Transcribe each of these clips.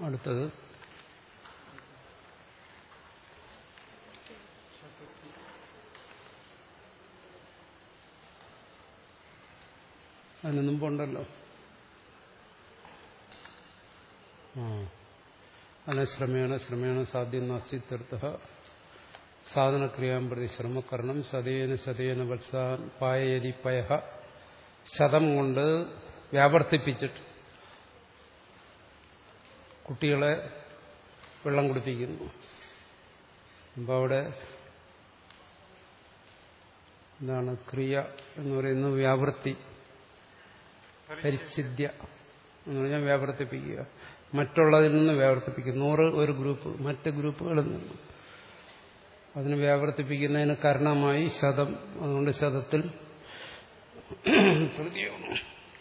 അടുത്തത് അതിന് മുമ്പുണ്ടല്ലോ ആ അനശ്രമേണ ശ്രമേണ സാധ്യം നാസ്തി തീർത്ഥ സാധനക്രിയാം പ്രതി ശ്രമകരണം സതേന സതേന വത്സാൻ പായയതി പയ ശതം കൊണ്ട് വ്യാവർത്തിപ്പിച്ചിട്ട് കുട്ടികളെ വെള്ളം കുടിപ്പിക്കുന്നു അപ്പോൾ അവിടെ എന്താണ് ക്രിയ എന്ന് പറയുന്നത് വ്യാവൃത്തി പരിച്ഛിദ്യ എന്ന് പറഞ്ഞാൽ വ്യാവർത്തിപ്പിക്കുക മറ്റുള്ളതിൽ നിന്ന് വ്യാവർത്തിപ്പിക്കുക നൂറ് ഒരു ഗ്രൂപ്പ് മറ്റ് ഗ്രൂപ്പുകളിൽ നിന്ന് അതിന് വ്യാവർത്തിപ്പിക്കുന്നതിന് കാരണമായി ശതം അതുകൊണ്ട് ശതത്തിൽ തൃതീയമാണ്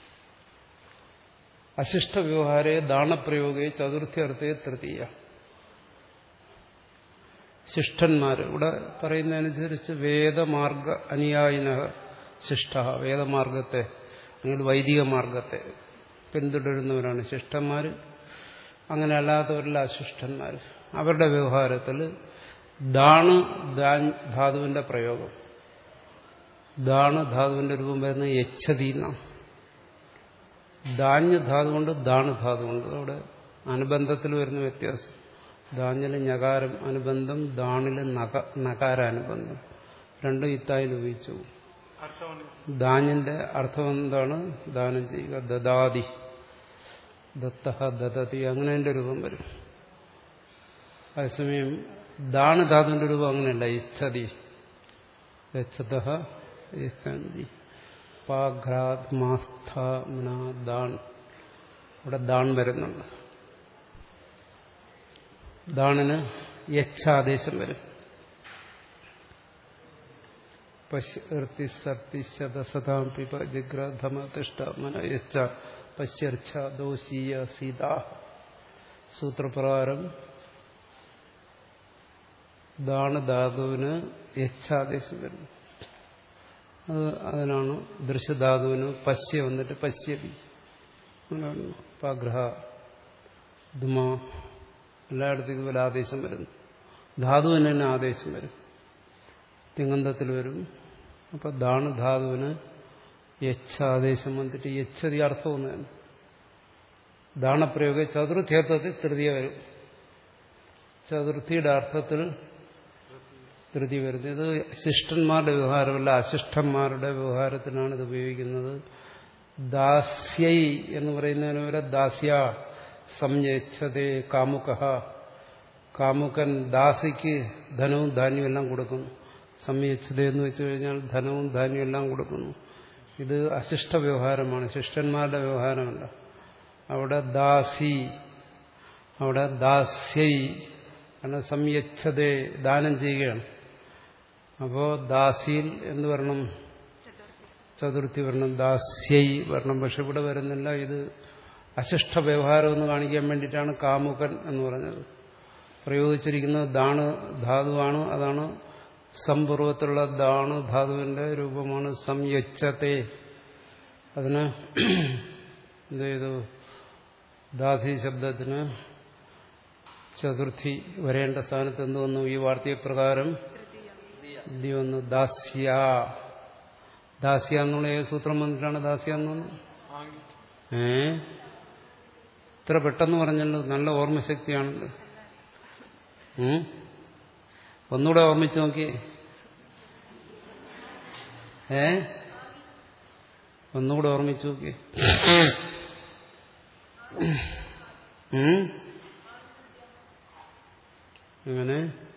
അശിഷ്ട വ്യവഹാരെ ദാനപ്രയോഗേ ചതുർത്ഥ്യർത്ഥേ തൃതീയ ശിഷ്ടന്മാർ ഇവിടെ പറയുന്നതനുസരിച്ച് വേദമാർഗ അനുയായിന ശിഷ്ട വേദമാർഗത്തെ അല്ലെങ്കിൽ വൈദിക മാർഗത്തെ പിന്തുടരുന്നവരാണ് ശിഷ്ടന്മാർ അങ്ങനെ അല്ലാത്തവരല്ല അശിഷ്ടന്മാർ അവരുടെ വ്യവഹാരത്തിൽ ദാണ് ധാതുവിന്റെ പ്രയോഗം ദാണ് ധാതുവിന്റെ രൂപം വരുന്നത് യച്ഛതി എന്നാണ് ധാന്യ ധാതു കൊണ്ട് ദാണ് ധാതു കൊണ്ട് അവിടെ അനുബന്ധത്തിൽ വരുന്ന വ്യത്യാസം ധാന്യന് ഞകാരം അനുബന്ധം ദാണില് നക നകാരാനുബന്ധം രണ്ടും ഇത്തായിൽ ഉപയോഗിച്ചു ദാന്യന്റെ അർത്ഥം എന്താണ് ദാനം ചെയ്യുക ദദാതി ദത്ത ദദതി അങ്ങനെ അതിന്റെ രൂപം വരും അതേസമയം ദാണ് ധാതുവിന്റെ രൂപം അങ്ങനെയല്ല ഇച്ഛതി യച്ഛത യച്ഛന്തി ദാൺ ഇവിടെ ദാൺ വരുന്നുണ്ട് ദാണിന് യച്ഛാദേശം വരും പശ്യർത്തിസർത്തിശതസതാം പിപ ജിഗ്രധമ തിഷ്ട മന യശ്ച പശ്യർച്ഛ ദോഷീയ സീത സൂത്രപ്രകാരം ദാണ് ധാതുവിന് യച്ഛാദേശം വരുന്നു അത് അതിനാണ് ദൃശ്യധാതുവിന് പശ്യ വന്നിട്ട് പശ്യപി പാഗ്രഹ ധുമ എല്ലായിടത്തും ഇതുപോലെ ആദേശം വരുന്നു ധാതുവിന് തന്നെ ആദേശം വരും തിങ്ങന്തത്തിൽ വരും അപ്പൊ ദാണ് ധാതുവിന് യച്ഛാദേശം വന്നിട്ട് യച്ഛതി അർത്ഥം ഒന്നാണ് ദാണപ്രയോഗ ചതുർത്ഥ്യത്വത്തിൽ തൃതീയ വരും ചതുർത്ഥിയുടെ അർത്ഥത്തിൽ തൃതി വരുന്നത് ഇത് ശിഷ്ടന്മാരുടെ വ്യവഹാരമല്ല അശിഷ്ടന്മാരുടെ വ്യവഹാരത്തിനാണ് ഇത് ഉപയോഗിക്കുന്നത് ദാസ്യൈ എന്ന് പറയുന്നതിന് വരെ ദാസ്യ സംയച്ഛതേ കാമുക കാമുകൻ ദാസിക്ക് ധനവും ധാന്യവും എല്ലാം കൊടുക്കുന്നു സംയച്ഛത എന്ന് വെച്ചു കഴിഞ്ഞാൽ ധനവും ധാന്യവും എല്ലാം കൊടുക്കുന്നു ഇത് അശിഷ്ട വ്യവഹാരമാണ് ശിഷ്ടന്മാരുടെ വ്യവഹാരമല്ല അവിടെ ദാസി അവിടെ ദാസ്യൈ കാരണം സംയച്ഛതേ ദാനം ചെയ്യുകയാണ് അപ്പോ ദാസിയിൽ എന്ന് വരണം ചതുർത്ഥി വരണം ദാസ്യൈ വരണം പക്ഷെ ഇവിടെ വരുന്നില്ല ഇത് അശിഷ്ട വ്യവഹാരം എന്ന് കാണിക്കാൻ വേണ്ടിയിട്ടാണ് കാമുകൻ എന്ന് പറഞ്ഞത് പ്രയോഗിച്ചിരിക്കുന്നത് ദാണ് ധാതുവാണ് അതാണ് സംപൂർവത്തിലുള്ള ദാണ് ധാതുവിന്റെ രൂപമാണ് സംയച്ഛത്തെ അതിന് എന്ത് ചെയ്തു ദാസി ശബ്ദത്തിന് ചതുർത്ഥി വരേണ്ട സ്ഥാനത്ത് എന്ത് വന്നു ഈ വാർത്തയപ്രകാരം ഇത് വന്നു ദാസ്യ ദാസ്യ എന്നുള്ള ഏത് സൂത്രം വന്നിട്ടാണ് ദാസ്യ എന്ന് ഏ ഇത്ര പെട്ടെന്ന് പറഞ്ഞല്ലോ നല്ല ഓർമ്മശക്തിയാണല്ലോ ഒന്നുകൂടെ ഓർമ്മിച്ച് നോക്കി ഏ ഒന്നുകൂടെ ഓർമ്മിച്ച് നോക്കി എങ്ങനെ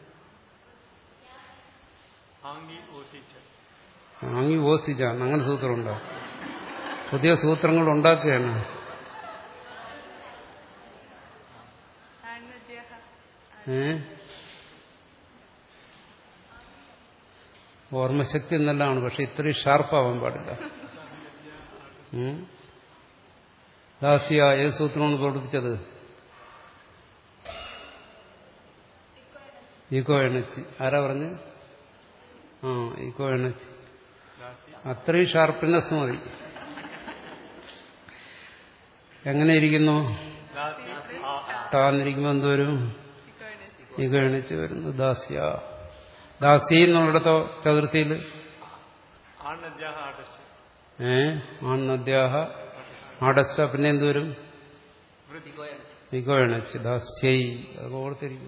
ആങ്ങി ഓസിച്ചാണ് അങ്ങനെ സൂത്രമുണ്ടോ പുതിയ സൂത്രങ്ങൾ ഉണ്ടാക്കുകയാണ് ഏ ഓർമ്മശക്തി എന്നെല്ലാമാണ് പക്ഷെ ഇത്രയും ഷാർപ്പാവാൻ പാടില്ല ദാസിയ ഏത് സൂത്രമാണ് പ്രവർത്തിച്ചത് ഈക്കോ എണച്ചി ആരാ പറഞ്ഞ് ആ ഈക്കോ എണച്ചി അത്രയും ഷാർപ്പ്നെസ് മതി എങ്ങനെ ഇരിക്കുന്നു ടാന്നിരിക്കുമ്പോൾ എന്തുവരും ഇക്കോയിനസ് ഇകണിച്ച് വരുന്നു ദാസ്യ ദാസി എന്നുള്ളിടത്തോ ചതുർത്ഥിയിൽ ആണദ്യാഹ ആടസ്റ്റ് ഏ ആൺനദ്യാഹ അടച്ച പിന്നെ എന്തുവരും ഇകോയണച്ച് ദാസ്യൈ അതൊക്കെ ഓർത്തിരിക്കും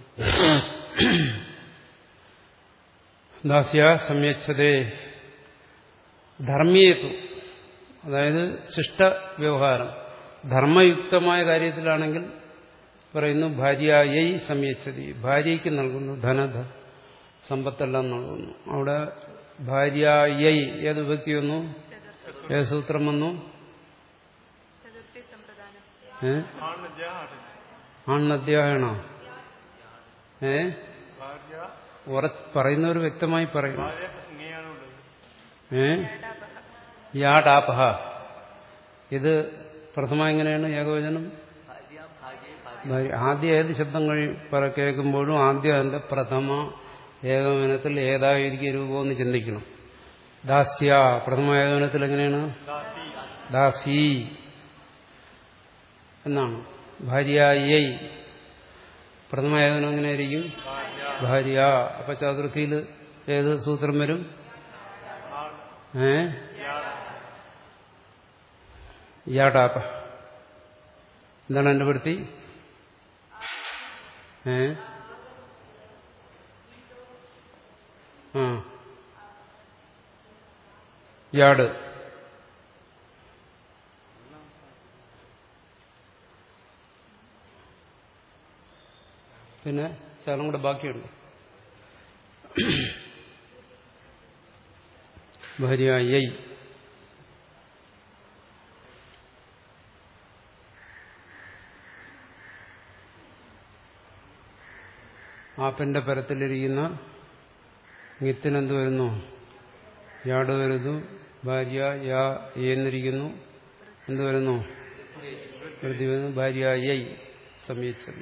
ദാസ്യ സംയച്ഛതേ ധർമ്മീയത്വം അതായത് ശിഷ്ട വ്യവഹാരം ധർമ്മയുക്തമായ കാര്യത്തിലാണെങ്കിൽ പറയുന്നു ഭാര്യയായി സംയച്ഛതി ഭാര്യയ്ക്ക് നൽകുന്നു ധനധ സമ്പത്തെല്ലാം നൽകുന്നു അവിടെ ഭാര്യയായി ഏത് വ്യക്തി വന്നു ഏത് സൂത്രം വന്നു ചതുർത്ഥി സമ്പ്രദാനം ഏ ആണദ്യാഹ ആടസ്റ്റ് ആണെന്നധ്യായണോ ഏ ഭാര്യ ഉറ പറയുന്നവർ വ്യക്തമായി പറയും ഭാര്യ ഇങ്ങനെയാണുള്ളത് ഏ ഏടാപഹ യാടാപഹ ഇത് പ്രഥമ എങ്ങനെയാണ് ഏകവചനം ഭാര്യ. ആദ്യം ഏത് ശബ്ദം കഴി പറ കേൾക്കുമ്പോഴും ആദ്യം അതിന്റെ പ്രഥമ ഏകവചനത്തിൽ ഏതായിരിക്കും രൂപമെന്ന് ചിന്തിക്കണം ദാസ്യ പ്രഥമ ഏകവചനത്തിൽ എങ്ങനെയാണ് ദാസി ദാസി എന്നാണ് ഭാര്യയൈ പ്രഥമ ഏകവചനം എങ്ങനെയായിരിക്കും ഭാര്യ അപ്പൊ ചതുർത്ഥിയിൽ ഏത് സൂത്രം വരും ഏ യാടാപ എന്താണ് എന്റെ വൃത്തി ഏ ആ യാട് പിന്നെ ശകലം കൂടെ ബാക്കിയുണ്ട് ഭാര്യയൈ ആപ്പിന്റെ പരത്തിലിരിക്കുന്ന ഗിത്തിനെന്ത് വരുന്നു യാട് വരുന്നു ഭാര്യ യാ എന്നിരിക്കുന്നു എന്ത് വരുന്നു വൃത്തി വരുന്നു ഭാര്യ യൈ സമീപിച്ചത്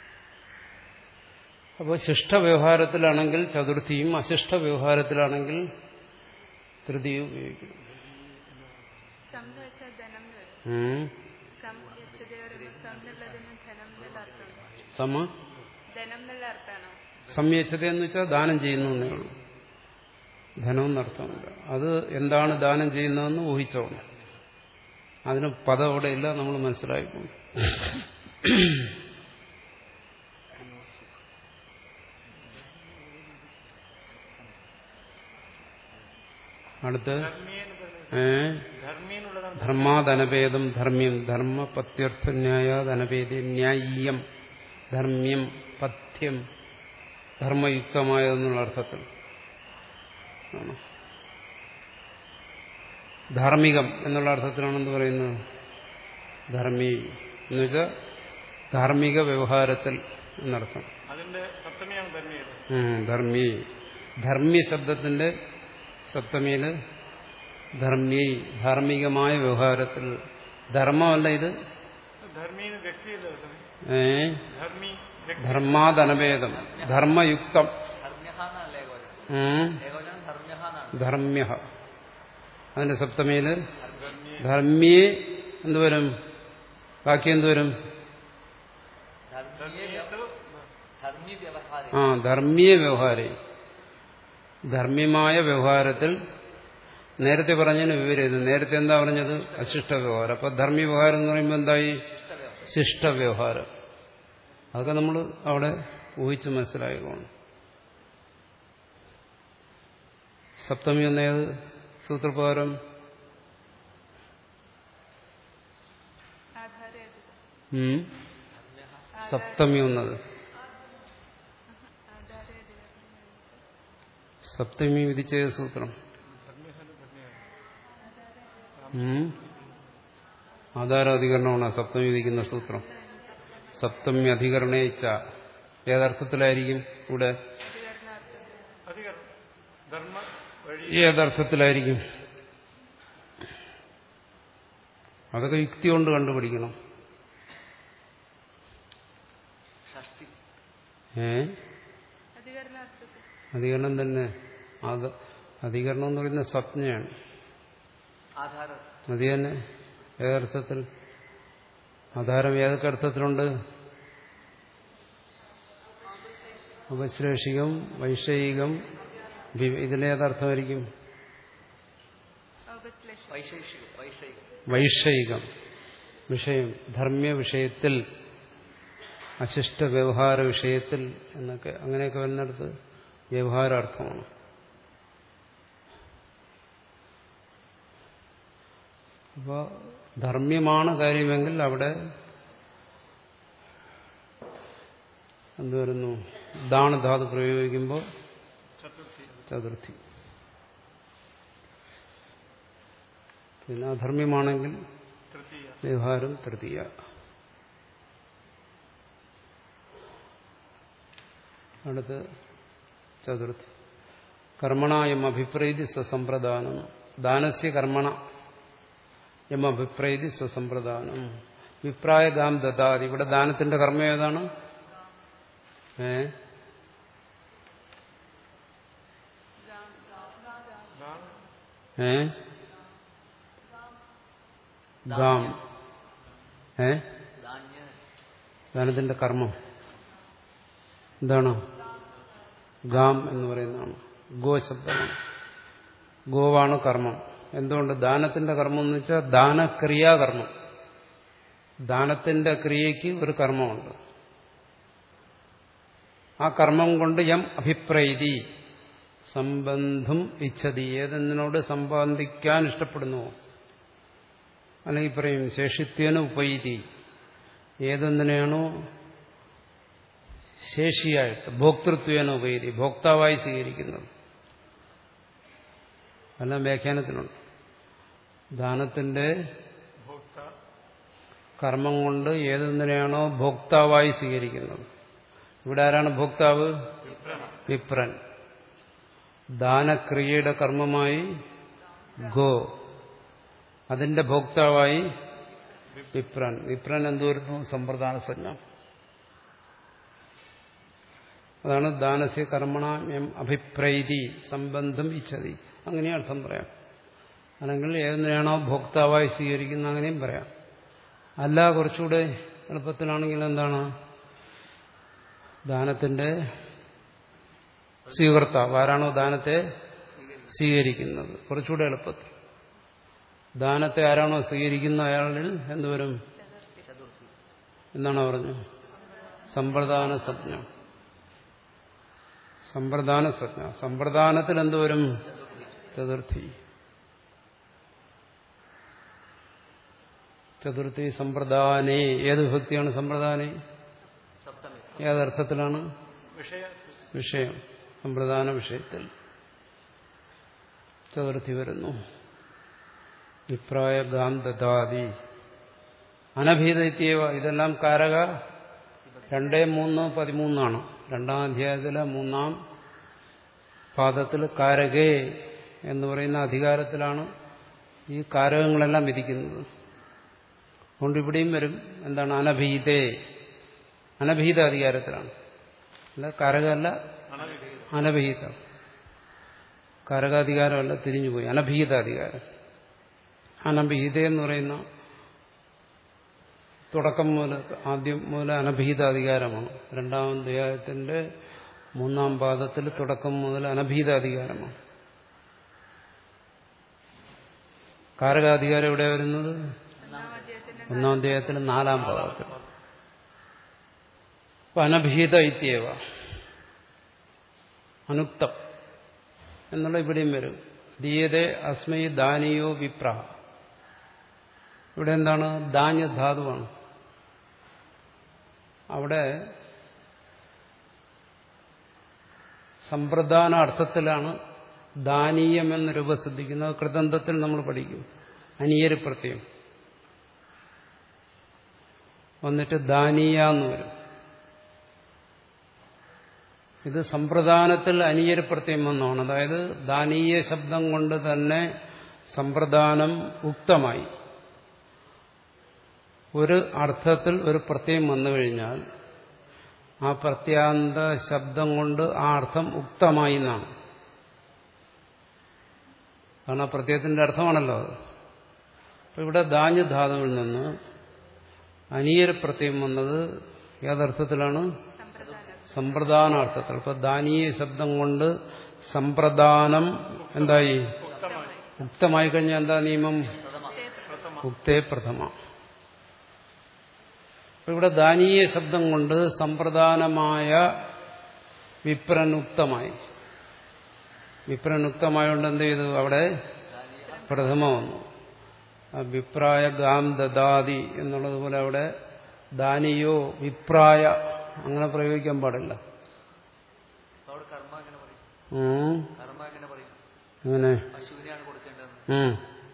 അപ്പോൾ ശിഷ്ട വ്യവഹാരത്തിലാണെങ്കിൽ ചതുർത്ഥിയും അശിഷ്ട വ്യവഹാരത്തിലാണെങ്കിൽ തൃതീയും ഉപയോഗിക്കണം സം എന്ന് വെച്ചാൽ ധനം എന്ന് വരും ഉം. സം യച്ഛതയോ വരുമ്പോൾ സം എന്നുള്ളതിന് ധനം എന്നുള്ള അർത്ഥമാണ് സമ ധനം എന്നുള്ള അർത്ഥമാണോ സംയച്ഛത എന്ന് വെച്ചാൽ ദാനം ചെയ്യുന്നു എന്നേ ഉള്ളൂ ധനം എന്നർത്ഥമില്ല അത് എന്താണ് ദാനം ചെയ്യുന്നതെന്ന് ഊഹിച്ചോണം അതിന് പദം അവിടെ ഇല്ല നമ്മൾ മനസ്സിലായിക്കൊണ്ട് അടുത്ത് ധർമ്മി എന്ന് പറയുന്നത് ഏ ധർമ്മി എന്നുള്ളതാണ് ധർമാധനഭേദം ധർമ്മ്യം ധർമ്മ പത്യർത്ഥന്യായ ധനഭേദി ന്യായീയം ധർമ്മ്യം പഥ്യം ധർമ്മയുക്തമായതെന്നുള്ള അർത്ഥത്തിൽ ആണ് ധാർമ്മികം എന്നുള്ള അർത്ഥത്തിലാണ് എന്ത് പറയുന്നത് ധർമ്മി എന്നുവെച്ചാൽ ധാർമ്മിക വ്യവഹാരത്തിൽ എന്നർത്ഥം അതിന്റെ സപ്തമിയാണ് ധർമ്മിയത് ഉം, ധർമ്മി ധർമ്മി ശബ്ദത്തിന്റെ സപ്തമിയില് ധർമ്മി ധാർമ്മികമായ വ്യവഹാരത്തിൽ ധർമ്മമല്ല ഇത് ധർമ്മി വ്യക്തി ഏ ധർമ്മി വ്യക്തി ധർമാധനഭേദം ധർമ്മയുക്തം ധർമ്മ്യഹാന്നാണല്ലേ ഏകവചനം ഉം, ഏകവചനം ധർമ്മ്യഹാന്നാണ് ധർമ്മ്യ അതിന്റെ സപ്തമിയില് ധർമ്മി ധർമ്മിയെ എന്തുവരും ബാക്കി എന്തുവരും ധർമ്മീയ ധർമ്മി വ്യവഹാരം ആ ധർമ്മീയ വ്യവഹാരം ധർമ്മ്യമായ വ്യവഹാരത്തിൽ നേരത്തെ പറഞ്ഞതിന് വിവരം നേരത്തെ എന്താ പറഞ്ഞത് അശിഷ്ട വ്യവഹാരം അപ്പൊ ധർമ്മീയ വ്യവഹാരം എന്ന് പറയുമ്പോൾ എന്തായി ശിഷ്ട വ്യവഹാരം അതൊക്കെ നമ്മൾ അവിടെ ഊഹിച്ച് മനസ്സിലായിക്കോണം സപ്തമി എന്നേത് സൂത്രപ്രകാരം ആധാരേതികം ഉം, സപ്തമി എന്നത് ആധാരേതികം സപ്തമി വിധിച്ച സൂത്രം ഉം. ആധാരാധികരണമാണ് സപ്തമി വിധിക്കുന്ന സൂത്രം സപ്തമി അധികരണയിച്ച ഏതർത്ഥത്തിലായിരിക്കും ഇവിടെ അധികരണാർത്ഥം അധികം ധർമ്മ വഴി ഏതർത്ഥത്തിലായിരിക്കും അതൊക്കെ യുക്തി കൊണ്ട് കണ്ടുപിടിക്കണം ഷഷ്ടി ഏ അധികരണാർത്ഥത്തിൽ അധികരണം തന്നെ അത് അധികരണം എന്ന് പറയുന്ന സ്വപ്നയാണ് ആധാരം അത് തന്നെ ഏതർത്ഥത്തിൽ ആധാരം ഏതൊക്കെ അർത്ഥത്തിലുണ്ട് ഉപശ്ലേഷികം വൈഷയികം വി- ഇതിലേതർത്ഥമായിരിക്കും ഔപശ്ലേഷം വൈശേഷികം വൈഷയികം വൈഷയികം വിഷയം ധർമ്മ്യ വിഷയത്തിൽ അശിഷ്ട വ്യവഹാര വിഷയത്തിൽ എന്നൊക്കെ അങ്ങനെയൊക്കെ വരുന്നിടത്ത് വ്യവഹാരാർത്ഥമാണ് അപ്പോൾ ധർമ്മ്യമാണ് കാര്യമെങ്കിൽ അവിടെ എന്ത് വരുന്നു ദാണ് ധാതു പ്രയോഗിക്കുമ്പോൾ ചതുർത്ഥി ചതുർത്ഥി പിന്നെ അധർമ്മ്യമാണെങ്കിൽ തൃതീയ വ്യവഹാരം തൃതീയ അടുത്ത് ചതുർത്ഥി കർമ്മണായം അഭിപ്രൈതി സ്വസമ്പ്രദാനം ദാനസ്യ കർമ്മണ എം അഭിപ്രൈതി സ്വസമ്പ്രദാനം അഭിപ്രായ ദാം ദദാതി ഇവിടെ ദാനത്തിന്റെ കർമ്മം ഏതാണ് ഏ ദാനം ഏ ഗാം ഏ ധാന്യ ദാനത്തിന്റെ കർമ്മം എന്താണ് ഗാം എന്ന് പറയുന്നതാണ് ഗോ ശബ്ദമാണ് ഗോവാണ് കർമ്മം എന്തുകൊണ്ട് ദാനത്തിന്റെ കർമ്മം എന്ന് വെച്ചാൽ ദാനക്രിയാകർമ്മം ദാനത്തിന്റെ ക്രിയയ്ക്ക് ഒരു കർമ്മമുണ്ട് ആ കർമ്മം കൊണ്ട് യം അഭിപ്രൈതി സംബന്ധം ഇച്ഛതി ഏതെന്നിനോട് സംബന്ധിക്കാൻ ഇഷ്ടപ്പെടുന്നുവോ അല്ലെങ്കിൽ പറയും ശേഷിത്വന ഉപൈതി ഏതെന്തിനെയാണോ ശേഷിയായിട്ട് ഭോക്തൃത്വേന ഉപൈതി ഭോക്താവായി സ്വീകരിക്കുന്നത് എല്ലാം വ്യാഖ്യാനത്തിലുണ്ട് ദാനത്തിന്റെ ഭോക്ത കർമ്മം കൊണ്ട് ഏതെന്തിനെയാണോ ഭോക്താവായി സ്വീകരിക്കുന്നത് ഇവിടെ ആരാണ് ഭോക്താവ് വിപ്രൻ ദാനക്രിയയുടെ കർമ്മമായി ഗോ അതിന്റെ ഭോക്താവായി വിപ്രൻ വിപ്രൻ എന്ത് വരുന്നു സമ്പ്രദാന സജ്ഞ അതാണ് ദാനസ്യ കർമ്മണ എം അഭിപ്രൈതി സംബന്ധം ഇച്ഛതി അങ്ങനെ അർത്ഥം പറയാം അല്ലെങ്കിൽ ഏതിനെയാണോ ഭോക്താവായി സ്വീകരിക്കുന്ന അങ്ങനെയും പറയാം അല്ല കുറച്ചുകൂടെ എളുപ്പത്തിലാണെങ്കിൽ എന്താണ് ദാനത്തിന്റെ സ്വീകർത്താവ് ആരാണോ ദാനത്തെ സ്വീകരിക്കുന്നത് കുറച്ചുകൂടെ എളുപ്പത്തിൽ ദാനത്തെ ആരാണോ സ്വീകരിക്കുന്ന അയാളിൽ എന്തുവരും ചതുർത്ഥി എന്നാണ് പറഞ്ഞു സമ്പ്രദാന സജ്ഞ സമ്പ്രദാന സജ്ഞ സമ്പ്രദാനത്തിൽ എന്തുവരും ചതുർത്ഥി ചതുർത്ഥി സമ്പ്രദാനേ ഏത് വിഭക്തിയാണ് സമ്പ്രദാനേ സപ്തമി ഏതർത്ഥത്തിലാണ് വിഷയ വിഷയം സമ്പ്രദാന വിഷയത്തിൽ ചതുർത്ഥി വരുന്നു വിപ്രായ ഗാം ദദാതി അനഭീതത്യേവ ഇതെല്ലാം കാരക രണ്ടേ മൂന്ന് പതിമൂന്നാണ് രണ്ടാം അധ്യായത്തിലെ മൂന്നാം പാദത്തിൽ കാരകേ എന്ന് പറയുന്ന അധികാരത്തിലാണ് ഈ കാരകങ്ങളെല്ലാം വിധിക്കുന്നത് അതുകൊണ്ട് ഇവിടെയും വരും എന്താണ് അനഭീതേ അനഭീത അധികാരത്തിലാണ് അല്ല കാരകമല്ല അനവിധേയം അനഭീതം കാരകാധികാരമല്ല തിരിഞ്ഞുപോയി അനഭീതാധികാരം അനഭീത എന്ന് പറയുന്ന തുടക്കം മുതൽ ആദ്യം മുതൽ അനഭീതാധികാരമാണ് രണ്ടാം അധ്യായത്തിന്റെ മൂന്നാം പാദത്തിൽ തുടക്കം മുതൽ അനഭീതാധികാരമാണ് കാരകാധികാരം എവിടെ വരുന്നത് ഒന്നാം അധ്യായത്തിന്റെ ഒന്നാം അധ്യായത്തിൽ നാലാം പാദത്തിൽ അപ്പൊ അനഭീത ഇത്യവ അനുക്തം എന്നുള്ള ഇവിടെയും വരും ദീയതേ അസ്മൈ ദാനിയോ വിപ്ര ഇവിടെ എന്താണ് ധാന്യധാതുവാണ് അവിടെ സമ്പ്രദാന അർത്ഥത്തിലാണ് ദാനീയം എന്ന രൂപം ശ്രദ്ധിക്കുന്നത് കൃതന്തത്തിൽ നമ്മൾ പഠിക്കും അനിയര് പ്രത്യം വന്നിട്ട് ദാനീയ എന്ന് വരും ഇത് സമ്പ്രദാനത്തിൽ അനിയര് പ്രത്യം വന്നതാണ് അതായത് ദാനീയ ശബ്ദം കൊണ്ട് തന്നെ സമ്പ്രദാനം ഉക്തമായി ഒരു അർത്ഥത്തിൽ ഒരു പ്രത്യയം വന്നു കഴിഞ്ഞാൽ ആ പ്രത്യാന്ത ശബ്ദം കൊണ്ട് ആ അർത്ഥം ഉക്തമായി എന്നാണ് കാരണം ആ പ്രത്യയത്തിന്റെ അർത്ഥമാണല്ലോ അത് അപ്പൊ ഇവിടെ ധാന്യധാതുവിൽ നിന്ന് അനിയര പ്രത്യയം വന്നത് ഏതർത്ഥത്തിലാണ് സമ്പ്രദാനം സമ്പ്രദാനാർത്ഥത്തിൽ ഇപ്പൊ ദാനീയ ശബ്ദം കൊണ്ട് സമ്പ്രദാനം എന്തായി ഉക്തമായി ഉക്തമായി കഴിഞ്ഞാൽ എന്താ നിയമം പ്രഥമ പ്രഥമ ഉക്തേ പ്രഥമ അപ്പൊ ഇവിടെ ദാനീയ ശബ്ദം കൊണ്ട് സമ്പ്രദാനമായ വിപ്രനുക്തമായി വിപ്രനുക്തമായോണ്ട് എന്ത് ചെയ്തു അവിടെ പ്രഥമ വന്നു ആ വിപ്രായ ഗാം ദദാതി എന്നുള്ളതുപോലെ അവിടെ ദാനിയോ വിപ്രായ അങ്ങനെ പ്രയോഗിക്കാൻ പാടില്ല അവിടെ കർമ്മ എങ്ങനെ പറയും ഉം. കർമ്മ എങ്ങനെ പറയും അങ്ങനെ പശുവിനെയാണ് കൊടുക്കേണ്ടത് ഉം.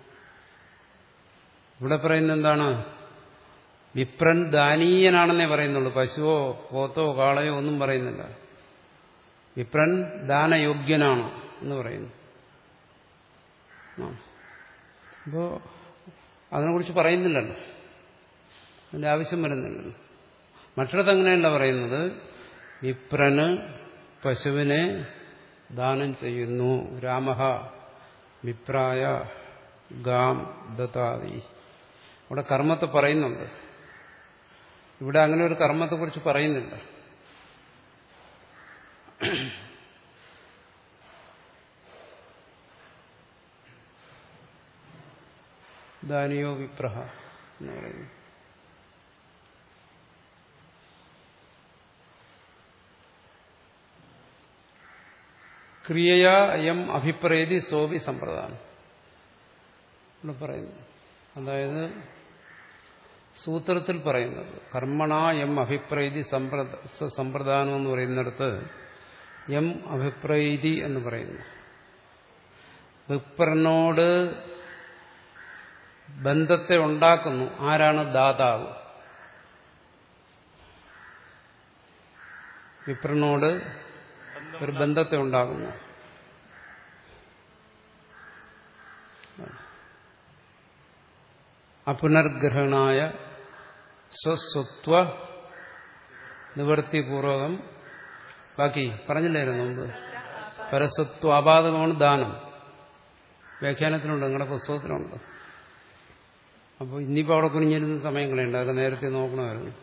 ഇവിടെ പറയുന്നത് എന്താണ് വിപ്രൻ ദാനീയനാണെന്നേ പറയുന്നുള്ളൂ പശുവോ പോത്തോ കാളയോ ഒന്നും പറയുന്നില്ല വിപ്രൻ ദാനയോഗ്യനാണ് എന്ന് പറയുന്നു ആ. അപ്പോ അതിനെക്കുറിച്ച് പറയുന്നില്ലല്ലോ അതിന്റെ ആവശ്യം വരുന്നില്ലല്ലോ മറ്റിടത്ത് അങ്ങനെയല്ല പറയുന്നത് വിപ്രന് പശുവിനെ ദാനം ചെയ്യുന്നു രാമഹ വിപ്രായ ഗാം ദത്താതി ഇവിടെ കർമ്മത്തെ പറയുന്നുണ്ട് ഇവിടെ അങ്ങനെ ഒരു കർമ്മത്തെക്കുറിച്ച് പറയുന്നില്ല ദാനിയോ വിപ്രഹ എന്ന് പറയുന്നു ക്രിയയാ അയം അഭിപ്രേതി സോവി സമ്പ്രദാനം ഇവിടെ പറയുന്നു അതായത് സൂത്രത്തിൽ പറയുന്നത് കർമ്മണ എം അഭിപ്രൈതി സമ്പ്രദാനം എന്ന് പറയുന്നിടത്ത് എം അഭിപ്രൈതി എന്ന് പറയുന്നു വിപ്രനോട് ബന്ധത്തെ ഉണ്ടാക്കുന്നു ആരാണ് ദാതാവ് വിപ്രനോട് ഒരു ബന്ധത്തെ ഉണ്ടാകുന്നു അപുനർഗ്രഹണായ സ്വസ്വത്വ നിവൃത്തിപൂർവകം ബാക്കി പറഞ്ഞില്ലായിരുന്നു മുമ്പ് പരസത്വ ആപാദകമാണ് ദാനം വ്യാഖ്യാനത്തിലുണ്ട് നിങ്ങളുടെ പുസ്തകത്തിലുണ്ട് അപ്പോൾ ഇനിയിപ്പോൾ അവിടെ കുനിഞ്ഞിരുന്ന സമയം കളയണ്ട അതൊക്കെ നേരത്തെ നോക്കണമായിരുന്നു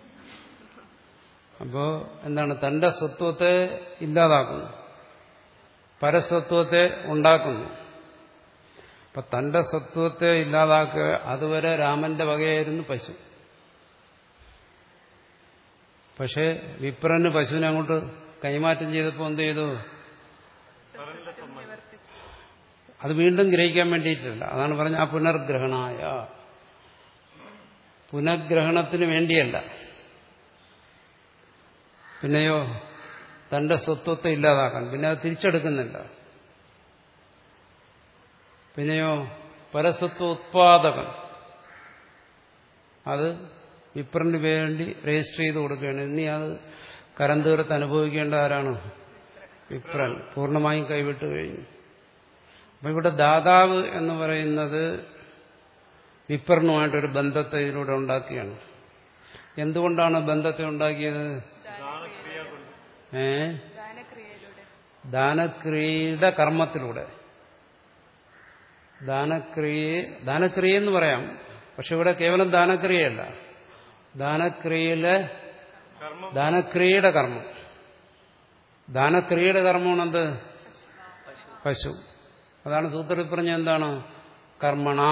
അപ്പോൾ എന്താണ് തന്റെ സ്വത്വത്തെ ഇല്ലാതാക്കുന്നു പരസത്വത്തെ ഉണ്ടാക്കുന്നു അപ്പൊ തന്റെ സത്വത്തെ ഇല്ലാതാക്കുക അതുവരെ രാമന്റെ വകയായിരുന്നു പശു പക്ഷേ വിപ്രന് പശുവിനെ അങ്ങോട്ട് കൈമാറ്റം ചെയ്തപ്പോൾ എന്ത് ചെയ്തു അത് വീണ്ടും ഗ്രഹിക്കാൻ വേണ്ടിയിട്ടില്ല അതാണ് പറഞ്ഞ ആ പുനർഗ്രഹണായ പുനഃഗ്രഹണത്തിന് വേണ്ടിയല്ല പിന്നെയോ തന്റെ സ്വത്വത്തെ ഇല്ലാതാക്കാൻ പിന്നെ അത് തിരിച്ചെടുക്കുന്നില്ല പിന്നെയോ പരസത്വ ഉത്പാദകൻ അത് വിപ്രന് വേണ്ടി രജിസ്റ്റർ ചെയ്ത് കൊടുക്കുകയാണ് ഇനി അത് കരം തീർത്ത് അനുഭവിക്കേണ്ട ആരാണ് വിപ്രൻ പൂർണ്ണമായും കൈവിട്ട് കഴിഞ്ഞു അപ്പൊ ഇവിടെ ദാതാവ് എന്ന് പറയുന്നത് വിപ്രനുമായിട്ടൊരു ബന്ധത്തെ ഇതിലൂടെ ഉണ്ടാക്കിയാണ് എന്തുകൊണ്ടാണ് ബന്ധത്തെ ഉണ്ടാക്കിയത് ദാനക്രിയ കൊണ്ട് ഏ ദാനക്രിയയിലൂടെ ദാനക്രിയയുടെ കർമ്മത്തിലൂടെ ദാനക്രിയ ദാനക്രിയ എന്ന് പറയാം പക്ഷെ ഇവിടെ കേവലം ദാനക്രിയയല്ല ദാനക്രിയയിലെ കർമ്മം ദാനക്രിയയുടെ കർമ്മം ദാനക്രിയയുടെ കർമ്മമാണെന്ത് പശു അതാണ് സൂത്രത്തിൽ പറഞ്ഞ എന്താണ് കർമ്മണ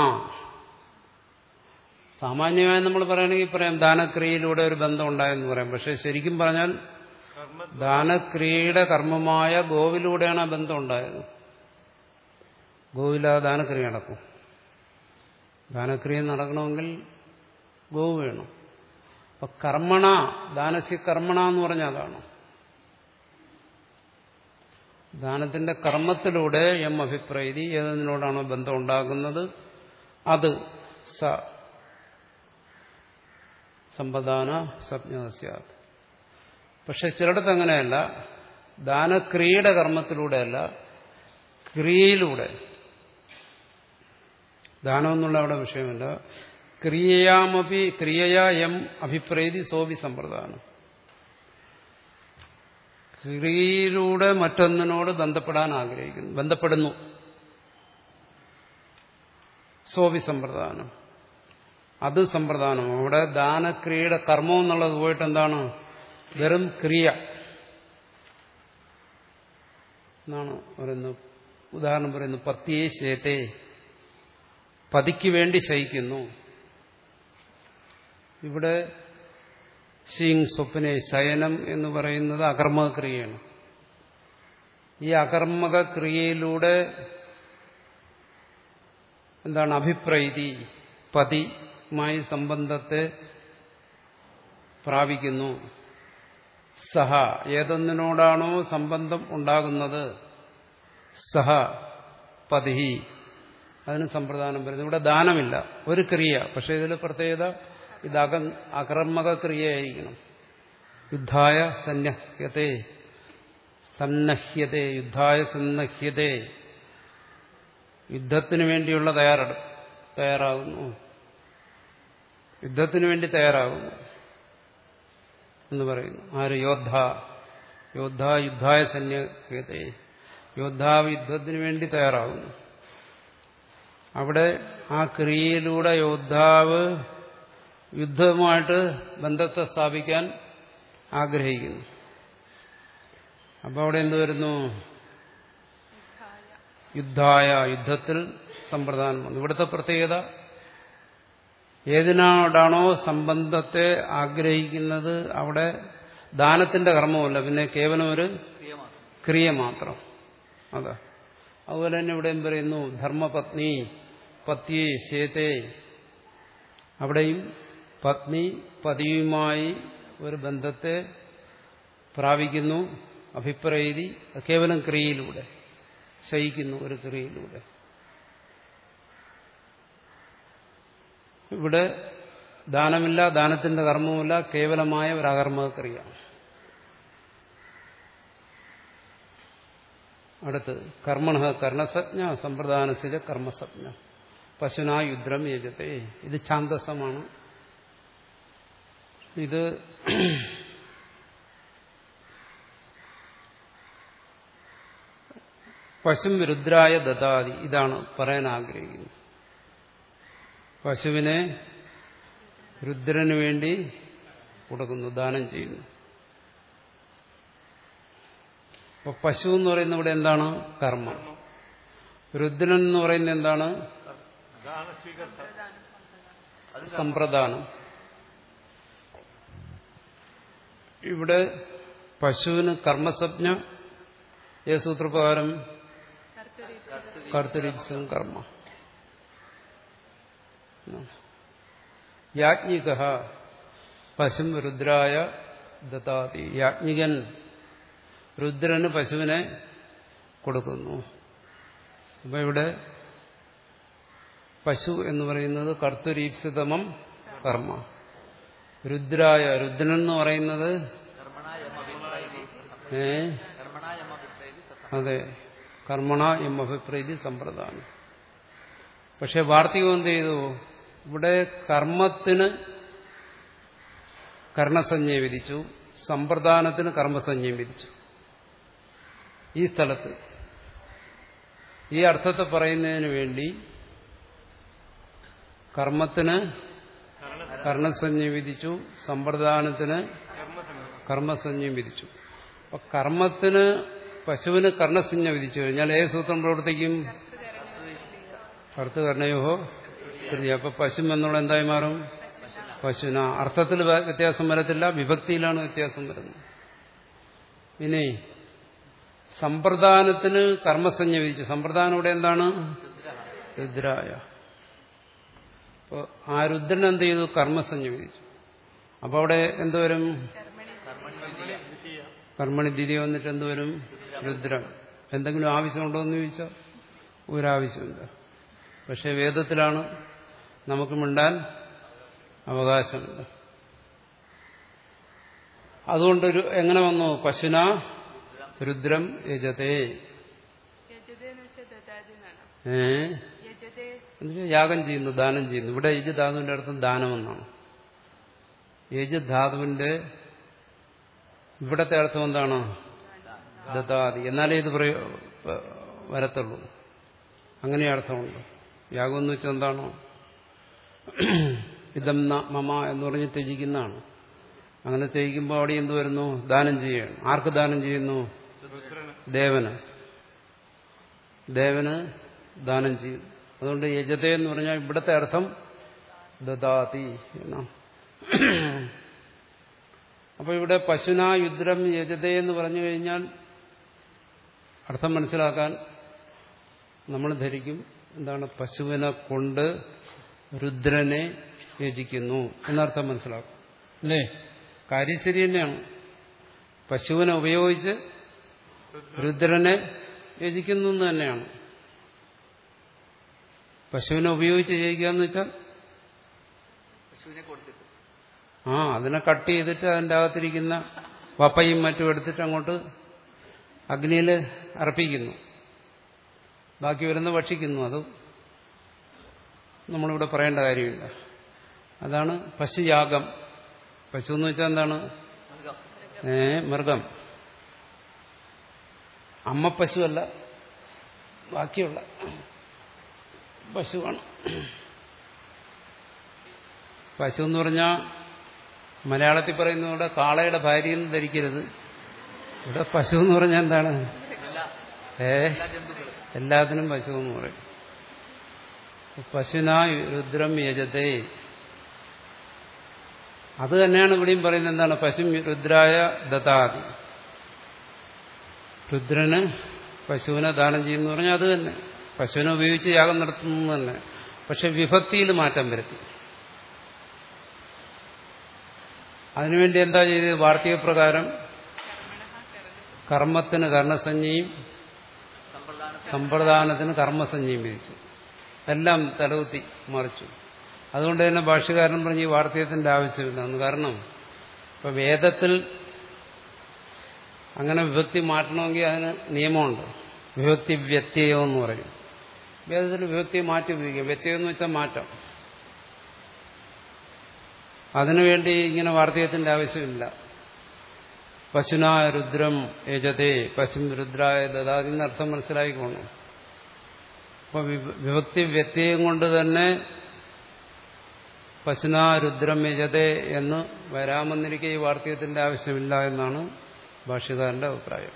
സാമാന്യമായി നമ്മൾ പറയുകയാണെങ്കിൽ പറയാം ദാനക്രിയയിലൂടെ ഒരു ബന്ധം ഉണ്ടായെന്ന് പറയാം പക്ഷെ ശരിക്കും പറഞ്ഞാൽ കർമ്മ ദാനക്രിയയുടെ കർമ്മമായ ഗോവിലൂടെയാണ് ആ ബന്ധം ഉണ്ടായത് ഗോവില്ലാതെ ദാനക്രിയ നടക്കും ദാനക്രിയ നടക്കണമെങ്കിൽ ഗോവ് വേണം അപ്പൊ കർമ്മണ ദാനസ്യ കർമ്മണ എന്ന് പറഞ്ഞാൽ അതാണ് ദാനത്തിന്റെ കർമ്മത്തിലൂടെ എം അഭിപ്രൈതി ഏതിനോടാണോ ബന്ധം ഉണ്ടാകുന്നത് അത് സ സമ്പദാന സജ്ഞസ്യാത് പക്ഷെ ചിലയിടത്ത് അങ്ങനെയല്ല ദാനക്രിയയുടെ കർമ്മത്തിലൂടെയല്ല ക്രിയയിലൂടെ ദാനം എന്നുള്ള അവിടെ വിഷയമല്ല ക്രിയയാമപി ക്രിയയാ എം അഭിപ്രേതി സോപി സമ്പ്രദാനം ക്രിയയിലൂടെ മറ്റൊന്നിനോട് ബന്ധപ്പെടാൻ ആഗ്രഹിക്കുന്നു ബന്ധപ്പെടുന്നു സോപി സമ്പ്രദാനം അത് സമ്പ്രദാനം അവിടെ ദാനക്രിയയുടെ കർമ്മം എന്നുള്ളത് പോയിട്ട് എന്താണ് വെറും ക്രിയ എന്നാണ് പറയുന്നത് ഉദാഹരണം പറയുന്നു പത്തിയെ ശേത്തെ പതിക്ക് വേണ്ടി ശയിക്കുന്നു ഇവിടെ ഷീങ് സ്വപ്നെ ശയനം എന്ന് പറയുന്നത് അകർമ്മക ക്രിയയാണ് ഈ അകർമ്മക ക്രിയയിലൂടെ എന്താണ് അഭിപ്രൈതി പതിയുമായി സംബന്ധത്തെ പ്രാപിക്കുന്നു സഹ ഏതൊന്നിനോടാണോ സംബന്ധം ഉണ്ടാകുന്നത് സഹ പതിഹി അതിന് സമ്പ്രദാനം വരുന്നു ഇവിടെ ദാനമില്ല ഒരു ക്രിയ പക്ഷെ ഇതിൽ പ്രത്യേകത ഇത് അക അകർമ്മക ക്രിയയായിരിക്കണം യുദ്ധായ സന്നഹ്യത്തെ സന്നഹ്യത്തെ യുദ്ധായ സന്നഹ്യത്തെ യുദ്ധത്തിന് വേണ്ടിയുള്ള തയ്യാറെടുപ്പ് തയ്യാറാകുന്നു യുദ്ധത്തിന് വേണ്ടി തയ്യാറാകുന്നു എന്ന് പറയുന്നു ആര് യോദ്ധ യോദ്ധ യുദ്ധായ സന്യഹ്യത്തെ യോദ്ധാവ് യുദ്ധത്തിന് വേണ്ടി തയ്യാറാകുന്നു അവിടെ ആ ക്രിയയിലൂടെ യോദ്ധാവ് യുദ്ധവുമായിട്ട് ബന്ധത്തെ സ്ഥാപിക്കാൻ ആഗ്രഹിക്കുന്നു അപ്പോൾ അവിടെ എന്ത് വരുന്നു യുദ്ധായ യുദ്ധത്തിൽ സമ്പ്രദാനം വന്നു ഇവിടുത്തെ പ്രത്യേകത ഏതിനോടാണോ സംബന്ധത്തെ ആഗ്രഹിക്കുന്നത് അവിടെ ദാനത്തിന്റെ കർമ്മമല്ല പിന്നെ കേവലം ഒരു ക്രിയ മാത്രം ക്രിയ മാത്രം അതാ അതുപോലെ തന്നെ ഇവിടെയും പറയുന്നു ധർമ്മപത്നി പത്നി ശേത്തെ അവിടെയും പത്നി പതിയുമായി ഒരു ബന്ധത്തെ പ്രാപിക്കുന്നു അഭിപ്രൈതി കേവലം ക്രിയയിലൂടെ ശയിക്കുന്നു ഒരു ക്രിയയിലൂടെ ഇവിടെ ദാനമില്ല ദാനത്തിന്റെ കർമ്മവുമില്ല കേവലമായ ഒരു അകർമ്മ ക്രിയ അടുത്ത് കർമ്മണ കർണസജ്ഞ സമ്പ്രദാനത്തില കർമ്മസജ്ഞ പശുനാ യുദ്രം യജത്തെ ഇത് ഛാന്തസമാണ് ഇത് പശും രുദ്രായ ദദാതി ഇതാണ് പറയാൻ ആഗ്രഹിക്കുന്നത് പശുവിനെ രുദ്രന് വേണ്ടി കൊടുക്കുന്നു ദാനം ചെയ്യുന്നു അപ്പൊ പശു എന്ന് പറയുന്ന ഇവിടെ എന്താണ് കർമ്മം രുദ്രൻ എന്ന് പറയുന്നത് എന്താണ് ദാനസ്വീകർത്ത അത് സമ്പ്രദാനം ഇവിടെ പശുവിന് കർമ്മസജ്ഞ ഏ സൂത്രപ്രകാരം കർത്തരിക്സം കർമ്മ യാജ്ഞിക പശും രുദ്രായ ദത്താതി യാജ്ഞികൻ രുദ്രന് പശുവിനെ കൊടുക്കുന്നു അപ്പൊ ഇവിടെ പശു എന്ന് പറയുന്നത് കർത്തുരീപ്സിതമം കർമ്മ രുദ്രായ രുദ്രൻ എന്ന് പറയുന്നത് കർമ്മണായമഭിപ്രൈതി ഏ കർമ്മണായമഭിപ്രൈതി സത്ത അതെ കർമ്മണ എം അഭിപ്രീതി സമ്പ്രദാനം പക്ഷെ വാർത്തികം എന്ത് ചെയ്തു ഇവിടെ കർമ്മത്തിന് കർണസഞ്ജയം വിധിച്ചു സമ്പ്രദാനത്തിന് കർമ്മസഞ്ജയം വിധിച്ചു ഈ സ്ഥലത്ത് ഈ അർത്ഥത്തെ പറയുന്നതിന് വേണ്ടി കർമ്മത്തിന് കർണസഞ്ജയം വിധിച്ചു സമ്പ്രദാനത്തിന് കർമ്മസഞ്ജയം വിധിച്ചു അപ്പൊ കർമ്മത്തിന് പശുവിന് കർണസഞ്ജ വിധിച്ചു കഴിഞ്ഞാൽ ഏത് സൂത്രം പ്രവർത്തിക്കും കറുത്ത് കർണയോഹോ തൃതീയ അപ്പൊ പശു എന്നുള്ള എന്തായി മാറും പശുവിന അർത്ഥത്തിൽ വ- വ്യത്യാസം വരത്തില്ല വിഭക്തിയിലാണ് വ്യത്യാസം വരുന്നത് ഇനി സമ്പ്രദാനത്തിന് കർമ്മസഞ്ജ വിധിച്ചു സമ്പ്രദാനം ഇവിടെ എന്താണ് രുദ്രായ അപ്പോൾ ആ രുദ്രൻ എന്ത് ചെയ്തു കർമ്മസഞ്ജ വിധിച്ചു അപ്പൊ അവിടെ എന്തുവരും കർമ്മണി ദിതി വന്നിട്ട് എന്തുവരും രുദ്രം എന്തെങ്കിലും ആവശ്യമുണ്ടോ എന്ന് ചോദിച്ചാൽ ഒരാവശ്യമില്ല പക്ഷെ വേദത്തിലാണ് നമുക്ക് മിണ്ടാൻ അവകാശമില്ല അതുകൊണ്ടൊരു എങ്ങനെ വന്നു പശുന രുദ്രം യജതേ യജതേന്ന് വെച്ചാൽ ദദാതി എന്നാണ് ഏ യജതേ എന്നുവെച്ചാൽ യാഗം ചെയ്യുന്നു ദാനം ചെയ്യുന്നു ഇവിടെ യജ് ധാതുവിന്റെ അർത്ഥം ദാനമെന്നാണ് യജ് ധാതുവിന്റെ ഇവിടത്തെ അർത്ഥം എന്താണ് ദത്താതി എന്നാലേ ഇത് പ്രയോ- പ- വരത്തുള്ളൂ അങ്ങനെ അർത്ഥമുണ്ട് യാഗം എന്ന് വെച്ചാൽ എന്താണോ ഇതം ന മമ എന്ന് പറഞ്ഞ് ത്യജിക്കുന്നതാണ് അങ്ങനെ ത്യജിക്കുമ്പോൾ അവിടെ എന്ത് വരുന്നു ദാനം ചെയ്യുകയാണ് ആർക്ക് ദാനം ചെയ്യുന്നു ദേവന് ദേവന് ദാനം ചെയ്യും അതുകൊണ്ട് യജത എന്ന് പറഞ്ഞാൽ ഇവിടുത്തെ അർത്ഥം ദദാതി എന്നാണ് അപ്പോൾ ഇവിടെ പശുന യുദ്രം യജത എന്ന് പറഞ്ഞു കഴിഞ്ഞാൽ അർത്ഥം മനസ്സിലാക്കാൻ നമ്മൾ ധരിക്കും എന്താണ് പശുവിനെ കൊണ്ട് രുദ്രനെ യജിക്കുന്നു എന്നർത്ഥം മനസ്സിലാക്കും അല്ലേ കാര്യം ശരി തന്നെയാണ് പശുവിനെ ഉപയോഗിച്ച് രുദ്രനെ യജിക്കുന്നു എന്ന് തന്നെയാണ് പശുവിനെ ഉപയോഗിച്ച് ജയിക്കുക എന്ന് വെച്ചാൽ പശുവിനെ കൊടുത്തിട്ട് ആ അതിനെ കട്ട് ചെയ്തിട്ട് അതിൻ്റെ അകത്തിരിക്കുന്ന വപ്പയും മറ്റും എടുത്തിട്ട് അങ്ങോട്ട് അഗ്നിയിൽ അർപ്പിക്കുന്നു ബാക്കി വരുന്ന ഭക്ഷിക്കുന്നു അത് നമ്മളിവിടെ പറയേണ്ട കാര്യമില്ല അതാണ് പശുയാഗം പശു എന്ന് വെച്ചാൽ എന്താണ് മൃഗം ഏ മൃഗം അമ്മ പശുവല്ല ബാക്കിയുള്ള പശുവാണ് പശു എന്ന് പറഞ്ഞാൽ മലയാളത്തിൽ പറയുന്ന ഇവിടെ കാളയുടെ ഭാര്യയെന്ന് ധരിക്കരുത് ഇവിടെ പശു എന്ന് പറഞ്ഞാൽ എന്താണ് എല്ലാ ഏ എല്ലാ ജന്തുക്കളും എല്ലാത്തിനും പശു എന്ന് പറയും പശുന രുദ്രം യജതേ അത് തന്നെയാണ് ഇവിടെയും പറയുന്നത് എന്താണ് പശു രുദ്രായ ദതാതി രുദ്രന് പശുവിനെ ദാനം ചെയ്യുന്നു പറഞ്ഞാൽ അത് തന്നെ പശുവിനെ ഉപയോഗിച്ച് യാഗം നടത്തുന്നു തന്നെ പക്ഷെ വിഭക്തിയിൽ മാറ്റം വരുത്തി അതിനുവേണ്ടി എന്താ ചെയ്തത് വാർത്തക പ്രകാരം കർമ്മത്തിന് കർണസഞ്ജയും സമ്പ്രദാന സമ്പ്രദാനത്തിന് കർമ്മസഞ്ജയും വിധിച്ചു എല്ലാം തലകുത്തി മറിച്ചു അതുകൊണ്ട് തന്നെ ഭാഷ്യകാരൻ പറഞ്ഞ് ഈ വാർത്തകത്തിന്റെ ആവശ്യമില്ല എന്ന് കാരണം ഇപ്പൊ വേദത്തിൽ അങ്ങനെ വിഭക്തി മാറ്റണമെങ്കിൽ അതിന് നിയമമുണ്ട് വിഭക്തി വ്യത്യയം എന്ന് പറയും വേദത്തിൽ വിഭക്തി മാറ്റി ഉപയോഗിക്കാം വ്യത്യയം എന്ന് വെച്ചാൽ മാറ്റം അതിനുവേണ്ടി ഇങ്ങനെ വാർത്തകത്തിന്റെ ആവശ്യമില്ല പശുനാ രുദ്രം യജതേ പശു രുദ്രായ ദദാതി എന്നർത്ഥം മനസ്സിലായിക്കോണം അപ്പൊ വിഭ- വിഭക്തി വ്യത്യയം കൊണ്ട് തന്നെ പശുനാ രുദ്രം യജതേ എന്ന് വരാമെന്നിരിക്കെ ഈ വാർത്തകത്തിന്റെ ആവശ്യമില്ല എന്നാണ് ഭാഷ്യകാരന്റെ അഭിപ്രായം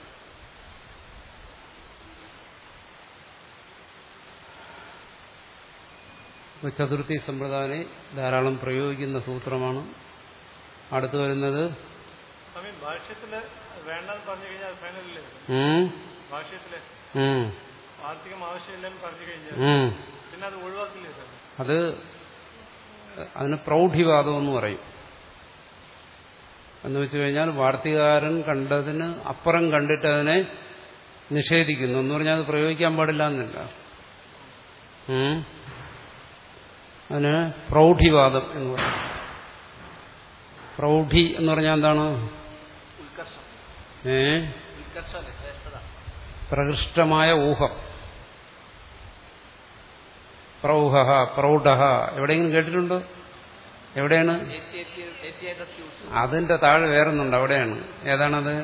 ഇപ്പൊ ചതുർത്ഥി സമ്പ്രദായം ധാരാളം പ്രയോഗിക്കുന്ന സൂത്രമാണ് അടുത്തു വരുന്നത് സ്വാമി ഭാഷ്യത്തില് വേണ്ടെന്ന് പറഞ്ഞു കഴിഞ്ഞാൽ ഫൈനലില്ലേ ഉം, ഭാഷ്യത്തില് ഉം, ആർത്തികം ആവശ്യമില്ലെന്ന് പറഞ്ഞു കഴിഞ്ഞാൽ ഉം. പിന്നെ അത് ഒഴിവാക്കില്ലേ സാർ അത് അതിന് പ്രൗഢിവാദം എന്ന് പറയും എന്ന് വെച്ച് കഴിഞ്ഞാൽ വാർത്തകാരൻ കണ്ടതിന് അപ്പുറം കണ്ടിട്ട് അതിനെ നിഷേധിക്കുന്നു എന്ന് പറഞ്ഞാൽ അത് പ്രയോഗിക്കാൻ പാടില്ല എന്നില്ല ഉം. അതിന് പ്രൗഢിവാദം എന്ന് പറയും പ്രൗഢി എന്ന് പറഞ്ഞാൽ എന്താണ് ഉത്കർഷം ഏ ഉത്കർഷമല്ലേ ശ്രേഷ്ഠത പ്രകൃഷ്ടമായ ഊഹം പ്രൗഹ പ്രൗഢ എവിടെയെങ്കിലും കേട്ടിട്ടുണ്ടോ എവിടെയാണ് ഏത്യേതസ്യൂസ് അതിന്റെ താഴെ വേറൊന്നുണ്ട് അവിടെയാണ് ഏതാണത്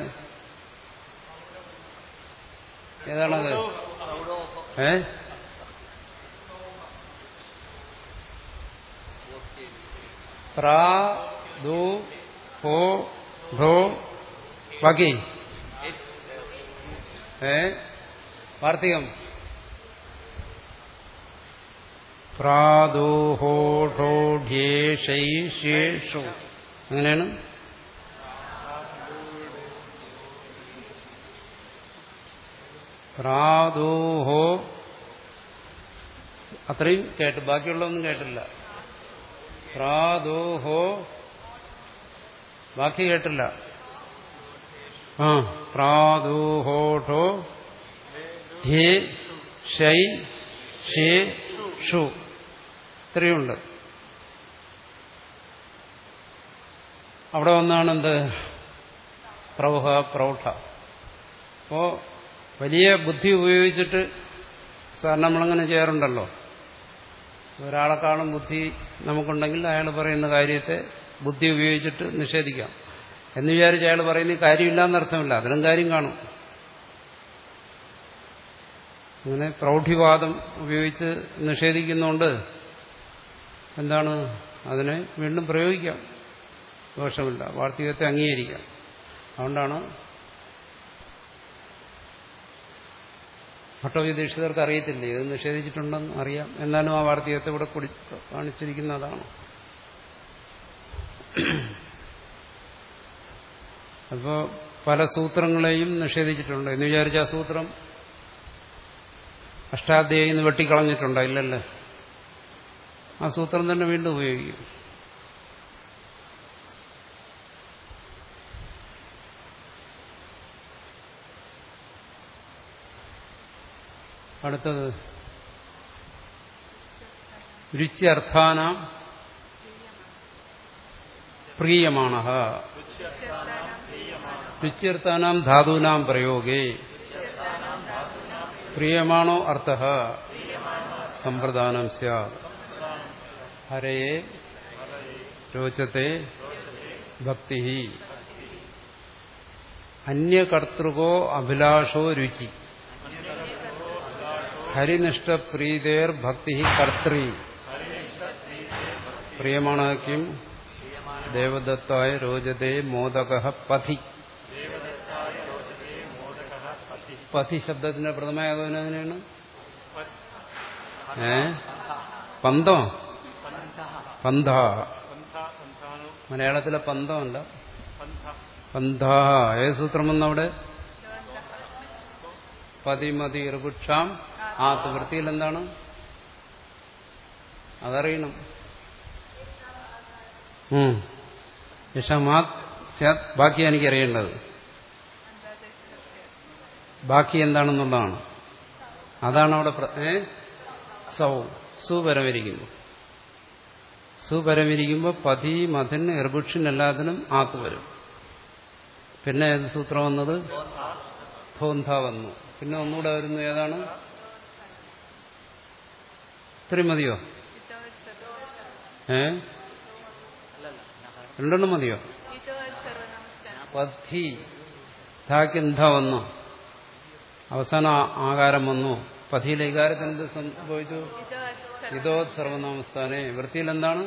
ഏതാണത് പ്രൗഢോഹോ ഏ ഓക്കെ പ്രാ ദു ഹോ ഭോ ബാക്കി ഏ വാർത്തികം പ്രാദോഹോഢോഢ്യേഷൈഷേഷു അങ്ങനെയാണ് പ്രാദോഹോ അത്രയും കേട്ടു ബാക്കിയുള്ളതൊന്നും കേട്ടില്ല പ്രാദോഹോ ബാക്കി കേട്ടില്ല ആ പ്രാദോഹോഠോ ധേ ഷൈ ഷേ ഷു ഇത്രയുണ്ട് അവിടെ വന്നാണ് എന്ത് പ്രൗഹ പ്രൗഢ അപ്പോ വലിയ ബുദ്ധി ഉപയോഗിച്ചിട്ട് സാറിന് നമ്മളങ്ങനെ ചെയ്യാറുണ്ടല്ലോ ഒരാളെക്കാളും ബുദ്ധി നമുക്കുണ്ടെങ്കിൽ അയാൾ പറയുന്ന കാര്യത്തെ ബുദ്ധി ഉപയോഗിച്ചിട്ട് നിഷേധിക്കാം എന്ന് വിചാരിച്ച് അയാൾ പറയുന്ന കാര്യമില്ല എന്നർത്ഥമില്ല അതിനും കാര്യം കാണും അങ്ങനെ പ്രൗഢിവാദം ഉപയോഗിച്ച് നിഷേധിക്കുന്നതുകൊണ്ട് എന്താണ് അതിനെ വീണ്ടും പ്രയോഗിക്കാം ദോഷമില്ല വാർത്തകത്തെ അംഗീകരിക്കാം അതുകൊണ്ടാണ് ഭട്ടവിദീക്ഷിതർക്ക് അറിയത്തില്ലേ ഇത് നിഷേധിച്ചിട്ടുണ്ടെന്ന് അറിയാം എന്നാലും ആ വാർത്തകത്തെ ഇവിടെ കുടി കാണിച്ചിരിക്കുന്നതാണ് അപ്പോൾ പല സൂത്രങ്ങളെയും നിഷേധിച്ചിട്ടുണ്ട് എന്ന് വിചാരിച്ച ആ സൂത്രം അഷ്ടാധ്യായി നിന്ന് വെട്ടിക്കളഞ്ഞിട്ടുണ്ടോ ഇല്ലല്ലോ ആ സൂത്രം തന്നെ വീണ്ടും ഉപയോഗിക്കും അടുത്തത് രുച്യർത്ഥാനാം പ്രിയമാണ രുച്യർത്ഥാനാം ധാതൂനാം പ്രയോഗേ പ്രിയമാണോ അർത്ഥ സമ്പ്രദാനം സ്യാത് ഹരയെ രോചത്തെ ഭക്തി അന്യകർത്തൃകോ അഭിലാഷോ രുചി ഹരിനിഷ്ഠപ്രീതേർ ഭക്തി കർത്തൃ പ്രിയമാണ് കിം ദേവദത്തായ രോചതേ മോദക പഥി പഥി ശബ്ദത്തിന്റെ പ്രഥമയാകുന്ന എങ്ങനെയാണ് ഏ പന്തോ പന്ഥ പന്ഥ പന്ഥാനു മലയാളത്തിലെ പന്തമല്ല പന്ഥ പന്ഥ ഏത് സൂത്രം വന്നവിടെ പതിമതി ഇറുപുക്ഷാം ആ വൃത്തിയിൽ എന്താണ് അതറിയണം ഉം. യഷമാത് സ്യാത് ബാക്കി എനിക്കറിയേണ്ടത് ബാക്കി എന്താണെന്നുള്ളതാണ് അതാണ് അവിടെ പ്ര- ഏ സൗ സുപരമിരിക്കുന്നു സുപരമിരിക്കുമ്പോൾ പതി മഥൻ എർബുക്ഷൻ എല്ലാത്തിനും ആത്ത് വരും പിന്നെ ഏത് സൂത്രം വന്നത് ധോന്ധ വന്നു പിന്നെ ഒന്നുകൂടെ വരുന്നു ഏതാണ് ഇത്രയും മതിയോ ഏ രണ്ടെണ്ണം മതിയോ ഇതോ സർവനമസ്കാരം പദ്ധി ധാക്ക് ന്ധ വന്നു അവസാന ആ- ആകാരം വന്നു പഥിയിലെ ഇകാരത്തിന് എന്ത് സംഭവിച്ചു ഇതോ ഇതോ സർവനാമസ്ഥാനെ വൃത്തിയിൽ എന്താണ്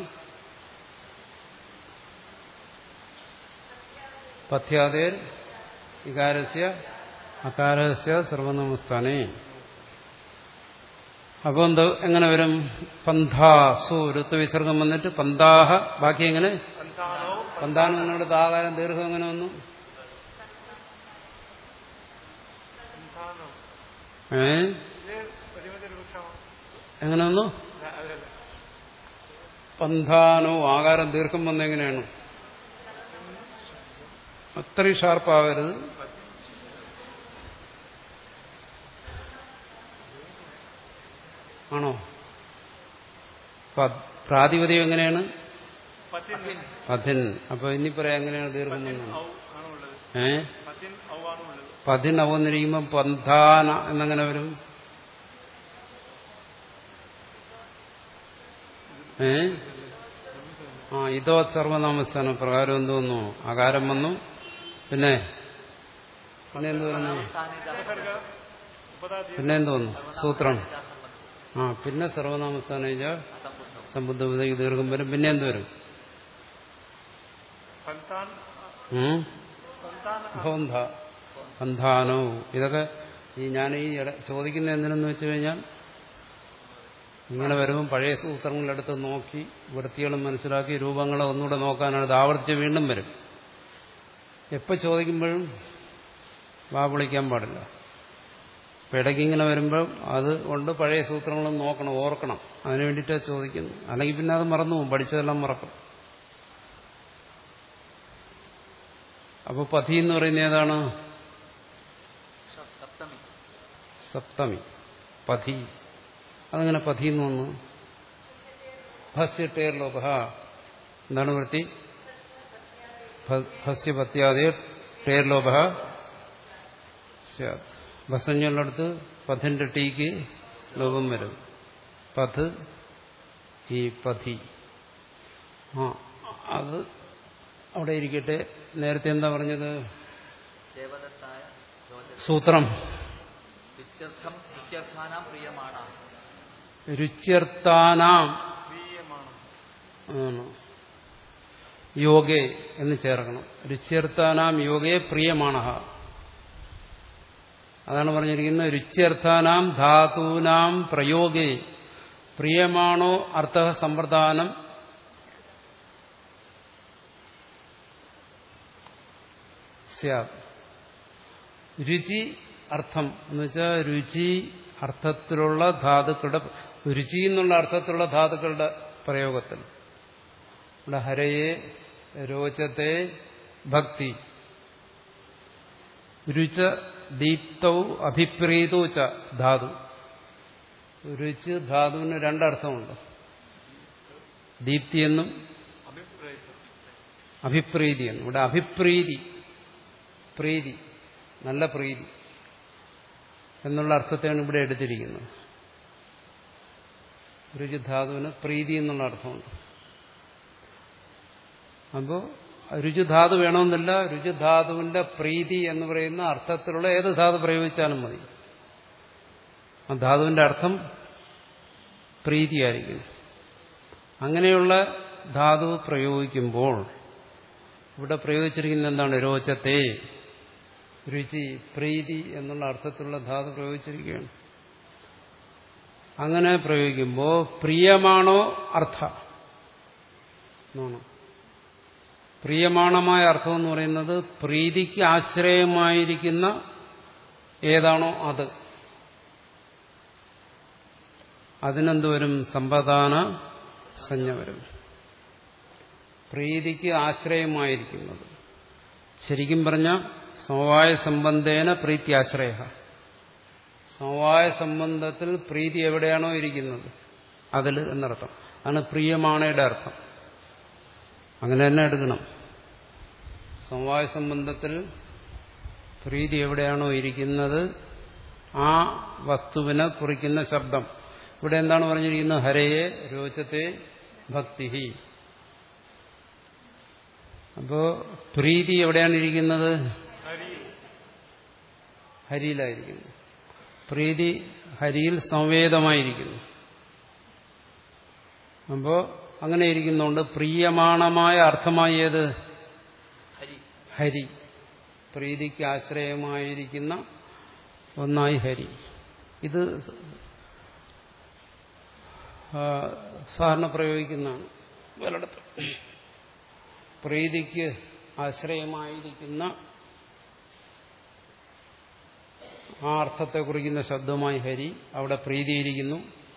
പഥ്യാതേർ ഇകാരസ്യ അകാരസ്യ സർവനാമസ്ഥാനെ അപ്പൊ എന്ത് എങ്ങനെ വരും പന്ഥാസു ഋത്വവിസർഗം വന്നിട്ട് പന്താഹ ബാക്കി എങ്ങനെ പന്ഥാനോ പന്താനം എന്നിടത്ത് ആകാരം ദീർഘം എങ്ങനെ വന്നു പന്ഥാനോ ഏ ഇത് പരിമിതി വൃക്ഷമോ എങ്ങനെ വന്നു അതല്ല പന്ഥാനോ ആകാരം ദീർഘം വന്നെങ്ങനെയാണ് അത്രയും ഷാർപ്പാവരുത് ആണോ പ- പ്രാതിപതികം എങ്ങനെയാണ് പത്തിൻ പതിൻ അപ്പൊ ഇനി പറയാം എങ്ങനെയാണ് ദീർഘം വന്നത് ഔ ആണ് ഉള്ളത് ഏ പത്തിൻ ഔ ആണ് ഉള്ളത് പതിൻ അവന്നിരിക്കുമ്പോൾ പന്ഥാന എന്നെങ്ങനെ വരും ഏ ആ ഇതോ സർവനാമസ്ഥാനം പ്രകാരം എന്ത് വന്നു ആകാരം വന്നു പിന്നെ പിന്നെ എന്ത് വരുന്നു ഉപസർഗ ഉപതാതി പിന്നെ എന്ത് വന്നു സൂത്രം ആ പിന്നെ സർവനാമസ്ഥാനേജ സമ്പുദ്ധ ദീർഘം വരും പിന്നെ എന്ത് വരും പന്താൻ ഉം? പന്താൻ ബോന്ധ ബന്ധാനോ ഇതൊക്കെ ഈ ഞാൻ ഈ ഇട- ചോദിക്കുന്ന എന്തിനെന്ന് വെച്ച് കഴിഞ്ഞാൽ ഇങ്ങനെ വരുമ്പോൾ പഴയ സൂത്രങ്ങളെടുത്ത് നോക്കി വൃത്തികളും മനസ്സിലാക്കി രൂപങ്ങളെ ഒന്നുകൂടെ നോക്കാനാണ് ഇത് ആവർത്തിച്ച് വീണ്ടും വരും എപ്പോൾ ചോദിക്കുമ്പോഴും വാ വിളിക്കാൻ പാടില്ല അപ്പം ഇടയ്ക്ക് ഇങ്ങനെ വരുമ്പോൾ അത് കൊണ്ട് പഴയ സൂത്രങ്ങളും നോക്കണം ഓർക്കണം അതിനു വേണ്ടിയിട്ടാണ് ചോദിക്കുന്നു അല്ലെങ്കിൽ പിന്നെ അത് മറന്നു പോകും പഠിച്ചതെല്ലാം മറക്കും അപ്പോൾ പതി എന്ന് പറയുന്നത് ഏതാണ് സപ്തമി സപ്തമി പതി അതങ്ങനെ പതി എന്ന് വന്നു ഭസ്യട്ടേർ ലോക എന്താണ് വൃത്തി ഭസ്യ പത്യാദേ ടേർ ലോക ഭസഞ്ഞുള്ളടത്ത് പഥിന്റെ ടീക്ക് ലോകം വരും പഥ് ഈ പതി ആ അത് അവിടെ ഇരിക്കട്ടെ നേരത്തെ എന്താ പറഞ്ഞത് ദേവദത്തായ രോചന സൂത്രം ഇത്യർത്ഥം ഇത്യർത്ഥാനാം പ്രിയമാണ് രുച്യർത്താനാം പ്രിയമാണ് ആണ്. യോഗേ എന്ന് ചേർക്കണം രുച്യർത്താനാം യോഗേ പ്രിയമാണ അതാണ് പറഞ്ഞിരിക്കുന്നത് രുച്യർത്ഥാനാം ധാതൂനാം പ്രയോഗേ പ്രിയമാണോ അർത്ഥ സമ്പ്രദാനം സ്യാത് രുചി അർത്ഥം എന്ന് വെച്ചാൽ രുചി അർത്ഥത്തിലുള്ള ധാതുക്കളുടെ രുചി എന്നുള്ള അർത്ഥത്തിലുള്ള ധാതുക്കളുടെ പ്രയോഗത്തിൽ ഇവിടെ ഹരയെ രോചത്തെ ഭക്തി രുച ദീപ്തൗ അഭിപ്രീതോ ച ധാതു രുചി ധാതുവിന് രണ്ടർത്ഥമുണ്ട് ദീപ്തി എന്നും അഭിപ്രീതി എന്നും ഇവിടെ അഭിപ്രീതി പ്രീതി നല്ല പ്രീതി എന്നുള്ള അർത്ഥത്തെയാണ് ഇവിടെ എടുത്തിരിക്കുന്നത് രുചിധാതുവിന് പ്രീതി എന്നുള്ള അർത്ഥമുണ്ട് അപ്പോൾ രുചിധാതു വേണമെന്നില്ല രുചിധാതുവിന്റെ പ്രീതി എന്ന് പറയുന്ന അർത്ഥത്തിലുള്ള ഏത് ധാതു പ്രയോഗിച്ചാലും മതി ആ ധാതുവിന്റെ അർത്ഥം പ്രീതിയായിരിക്കും അങ്ങനെയുള്ള ധാതു പ്രയോഗിക്കുമ്പോൾ ഇവിടെ പ്രയോഗിച്ചിരിക്കുന്ന എന്താണ് രോചത്തെ രുചി പ്രീതി എന്നുള്ള അർത്ഥത്തിലുള്ള ധാതു പ്രയോഗിച്ചിരിക്കുകയാണ് അങ്ങനെ പ്രയോഗിക്കുമ്പോൾ പ്രിയമാണോ അർത്ഥ എന്നാണ് പ്രിയമാണമായ അർത്ഥം എന്ന് പറയുന്നത് പ്രീതിക്ക് ആശ്രയമായിരിക്കുന്ന ഏതാണോ അത് അതിനെന്ത് വരും സമ്പ്രദാന സഞ്ജ വരും പ്രീതിക്ക് ആശ്രയമായിരിക്കുന്നത് ശരിക്കും പറഞ്ഞ സമവായ സംബന്ധേന പ്രീതി ആശ്രയ സമവായ സംബന്ധത്തിൽ പ്രീതി എവിടെയാണോ ഇരിക്കുന്നത് അതിൽ എന്നർത്ഥം അതാണ് പ്രിയമാണയുടെ അർത്ഥം അങ്ങനെ തന്നെ എടുക്കണം സമവായ സംബന്ധത്തിൽ പ്രീതി എവിടെയാണോ ഇരിക്കുന്നത് ആ വസ്തുവിനെ കുറിക്കുന്ന ശബ്ദം ഇവിടെ എന്താണ് പറഞ്ഞിരിക്കുന്നത് ഹരയെ രോചത്തെ ഭക്തി അപ്പോ പ്രീതി എവിടെയാണ് ഇരിക്കുന്നത് ഹരിയിലായിരിക്കുന്നു പ്രീതി ഹരിയിൽ സംവേദമായിരിക്കുന്നു അപ്പോ അങ്ങനെ ഇരിക്കുന്നുണ്ട് പ്രിയമാണമായ അർത്ഥമായി ഏത് ഹരി ഹരി പ്രീതിക്ക് ആശ്രയമായിരിക്കുന്ന ഒന്നായി ഹരി ഇത് ആ, സാധാരണ പ്രയോഗിക്കുന്നതാണ് പലയിടത്തും പ്രീതിക്ക് ആശ്രയമായിരിക്കുന്ന ആ അർത്ഥത്തെ കുറിക്കുന്ന ശബ്ദമായി ഹരി അവിടെ പ്രീതിയിരിക്കുന്നു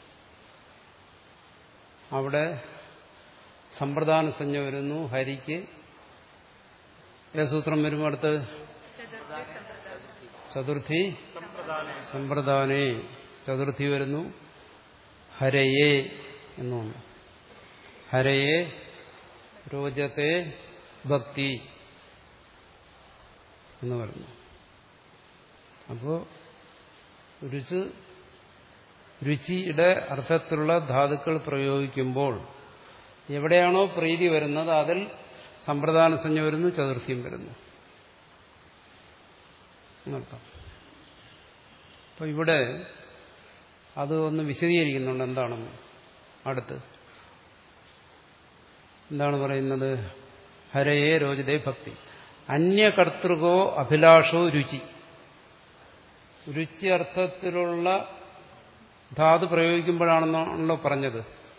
അവിടെ സമ്പ്രദാന സഞ്ജ വരുന്നു ഹരിക്ക് ഏത് സൂത്രം വരും അടുത്ത് ചതുർത്ഥി സമ്പ്രദാനേ ചതുർത്ഥി വരുന്നു ഹരയെ എന്നുണ്ട് ഹരയെ രോജത്തെ ഭക്തി എന്ന് പറയുന്നു അപ്പോ രുചി രുചിയുടെ അർത്ഥത്തിലുള്ള ധാതുക്കൾ പ്രയോഗിക്കുമ്പോൾ എവിടെയാണോ പ്രീതി വരുന്നത് അതിൽ സമ്പ്രദാന സഞ്ജ വരുന്നു ചതുർത്ഥിയും വരുന്നു എന്നർത്ഥം അപ്പൊ ഇവിടെ അത് ഒന്ന് വിശദീകരിക്കുന്നുണ്ട് എന്താണെന്ന് അടുത്ത് എന്താണ് പറയുന്നത് ഹരയെ രോജിതേ ഭക്തി അന്യകർത്തൃകോ അഭിലാഷോ രുചി രുചി അർത്ഥത്തിലുള്ള ധാതു പ്രയോഗിക്കുമ്പോഴാണെന്നാണല്ലോ പറഞ്ഞത്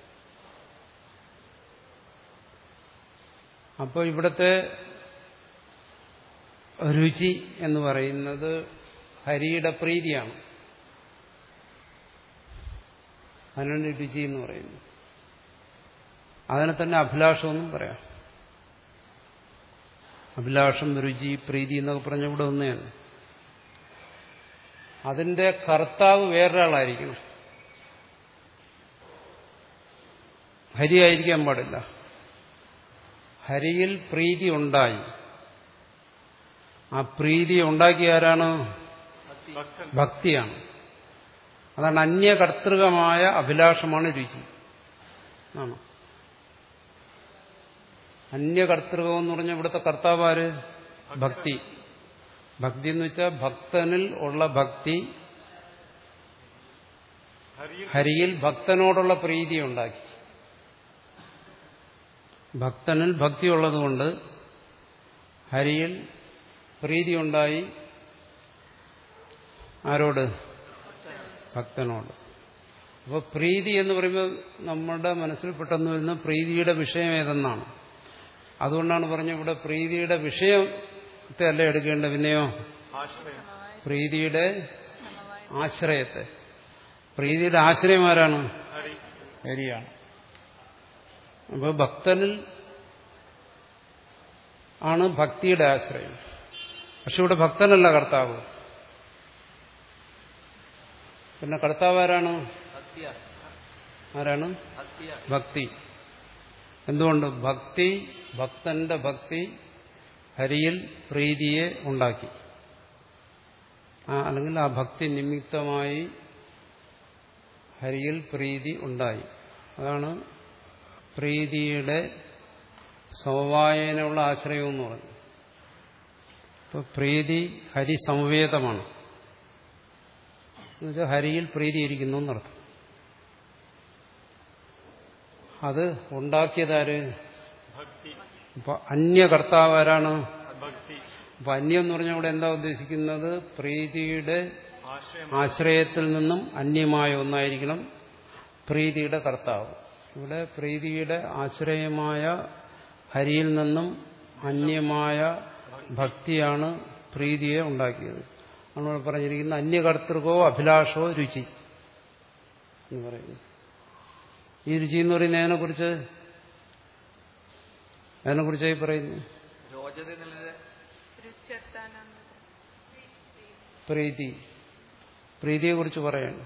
അപ്പോൾ ഇവിടുത്തെ രുചി എന്ന് പറയുന്നത് ഹരിയുടെ പ്രീതിയാണ് അതിനാണ് രുചി എന്ന് പറയുന്നത് അതിനെ തന്നെ അഭിലാഷമെന്നും പറയാം അഭിലാഷം രുചി പ്രീതി എന്നൊക്കെ പറഞ്ഞ ഇവിടെ ഒന്നെയാണ് അതിന്റെ കർത്താവ് വേറൊരാളായിരിക്കണം ഹരി ആയിരിക്കാൻ പാടില്ല ഹരിയിൽ പ്രീതി ഉണ്ടായി ആ പ്രീതി ഉണ്ടാക്കിയ ആരാണ് ഭക്തിയാണ് അതാണ് അന്യകർത്തൃകമായ അഭിലാഷമാണ് രുചി ആണ് അന്യകർത്തൃകം എന്ന് പറഞ്ഞാൽ ഇവിടുത്തെ കർത്താവാര് ഭക്തി ഭക്തി എന്ന് വെച്ചാൽ ഭക്തനിൽ ഉള്ള ഭക്തി ഹരിയിൽ ഭക്തനോടുള്ള പ്രീതി ഉണ്ടാക്കി ഭക്തനിൽ ഭക്തി ഉള്ളതുകൊണ്ട് ഹരിയിൽ പ്രീതി ഉണ്ടായി ആരോട് ഭക്തനോട് അപ്പോൾ പ്രീതി എന്ന് പറയുമ്പോൾ നമ്മുടെ മനസ്സിൽ പെട്ടെന്ന് വരുന്ന പ്രീതിയുടെ വിഷയം ഏതെന്നാണ് അതുകൊണ്ടാണ് പറഞ്ഞ ഇവിടെ പ്രീതിയുടെ വിഷയത്തെ അല്ല എടുക്കേണ്ട പിന്നെയോ ആശ്രയം പ്രീതിയുടെ ആശ്രയത്തെ പ്രീതിയുടെ ആശ്രയം ആരാണ് ഹരി ഹരിയാണ് അപ്പോൾ ഭക്തനിൽ ആണ് ഭക്തിയുടെ ആശ്രയം പക്ഷെ ഇവിടെ ഭക്തനല്ല കർത്താവ് പിന്നെ കർത്താവ് ആരാണ് ഭക്തിയാണ് ആരാണ് ഭക്തിയാണ് ഭക്തി എന്തുകൊണ്ട് ഭക്തി ഭക്തന്റെ ഭക്തി ഹരിയിൽ പ്രീതിയെ ഉണ്ടാക്കി ആ അല്ലെങ്കിൽ ആ ഭക്തി നിമിത്തമായി ഹരിയിൽ പ്രീതി ഉണ്ടായി അതാണ് പ്രീതിയുടെ സമവായനുള്ള ആശ്രയം എന്ന് പറഞ്ഞു ഇപ്പൊ പ്രീതി ഹരി സംവേദമാണ് എന്നുവെച്ചാൽ ഹരിയിൽ പ്രീതി ഇരിക്കുന്നു എന്നർത്ഥം അത് ഉണ്ടാക്കിയതാര് ഭക്തി അപ്പൊ അന്യകർത്താവ് ആരാണ് ഭക്തി അപ്പൊ അന്യം എന്ന് പറഞ്ഞാൽ ഇവിടെ എന്താ ഉദ്ദേശിക്കുന്നത് പ്രീതിയുടെ ആശ്രയം ആശ്രയത്തിൽ നിന്നും അന്യമായ ഒന്നായിരിക്കണം പ്രീതിയുടെ കർത്താവ് ഇവിടെ പ്രീതിയുടെ ആശ്രയമായ ഹരിയിൽ നിന്നും അന്യമായ ഭക്തിയാണ് പ്രീതിയെ ഉണ്ടാക്കിയത് നമ്മൾ പറഞ്ഞിരിക്കുന്ന അന്യകർത്തൃകോ അഭിലാഷോ രുചി എന്ന് പറയുന്നു ഈ രുചി എന്ന് പറയുന്നത് അതിനെക്കുറിച്ച് അതിനെക്കുറിച്ചായി പറയുന്നു രോചത എന്നുള്ളത് രുച്യർത്ഥാനാണ് പ്രീതി പ്രീതിയെക്കുറിച്ച് പറയണം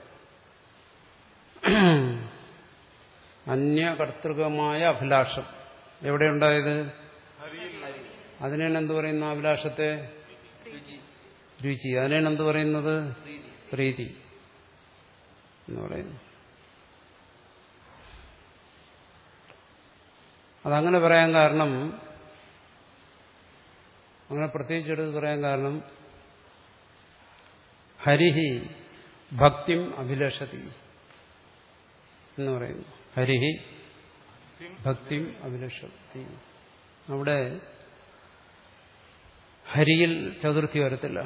അന്യകർത്തൃകമായ അഭിലാഷം എവിടെയുണ്ടായത് ഹരിയിൽ അതിനാണ് എന്ത് പറയുന്ന അഭിലാഷത്തെ രുചി രുചി അതിനാണ് എന്ത് പറയുന്നത് പ്രീതി പ്രീതി എന്ന് പറയുന്നു അതങ്ങനെ പറയാൻ കാരണം അങ്ങനെ പ്രത്യേകിച്ച് എടുത്ത് പറയാൻ കാരണം ഹരിഹി ഭക്തിം അഭിലഷതി എന്ന് പറയുന്നു ഹരിഹി ഭക്തിം അഭിലഷത്തി അവിടെ ഹരിയിൽ ചതുർത്ഥി വരത്തില്ല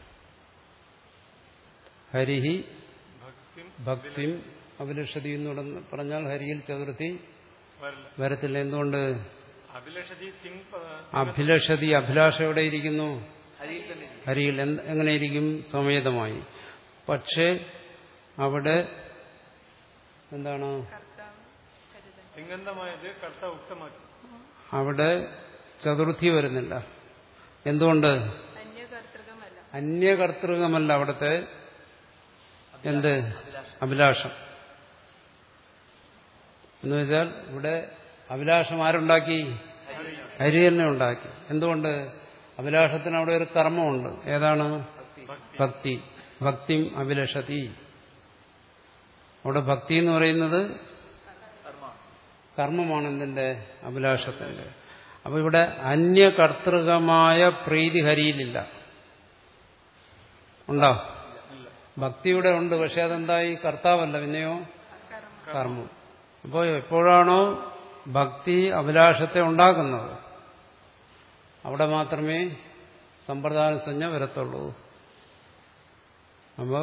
ഹരിഹി ഭക്തി ഭക്തിം അഭിലഷതി എന്ന് പറഞ്ഞാൽ ഹരിയിൽ ചതുർത്ഥി വരില്ല വരത്തില്ല എന്തുകൊണ്ട് അഭിലഷതി സിംഗ് അഭിലഷതി അഭിലാഷം എവിടെ ഇരിക്കുന്നു ഹരിയിൽ തന്നെ ഇരിക്കും. ഹരിയിൽ എന്ത് എങ്ങനെയിരിക്കും സമേതമായി പക്ഷേ അവിടെ എന്താണ് കർത്താവ് കരുതൻ സിംഗന്ധമായത് കർത്ത ഉക്തമാക്കി അവിടെ ചതുർത്ഥി വരുന്നില്ല എന്തുകൊണ്ട് അന്യകർത്തൃകമല്ല അന്യകർത്തൃകമല്ല അവിടുത്തെ എന്ത് അഭിലാഷം എന്ന് വെച്ചാൽ ഇവിടെ അഭിലാഷം ആരുണ്ടാക്കി ഹരി തന്നെ ഉണ്ടാക്കി എന്തുകൊണ്ട് അഭിലാഷത്തിന് അവിടെ ഒരു കർമ്മമുണ്ട് ഏതാണ് ഭക്തി ഭക്തിം അഭിലഷതി അവിടെ ഭക്തി എന്ന് പറയുന്നത് കർമ്മമാണ് കർമ്മമാണ് എന്തിന്റെ അഭിലാഷത്തിന്റെ അപ്പൊ ഇവിടെ അന്യകർത്തൃകമായ പ്രീതി ഹരിയിലില്ല ഉണ്ടോ ഭക്തിയുടെ ഉണ്ട് പക്ഷെ അതെന്തായി കർത്താവല്ല പിന്നെയോ കർമ്മം അപ്പോൾ എപ്പോഴാണോ ഭക്തി അഭിലാഷത്തെ ഉണ്ടാക്കുന്നത് അവിടെ മാത്രമേ സമ്പ്രദായ സഞ്ജ വരത്തുള്ളൂ അപ്പോൾ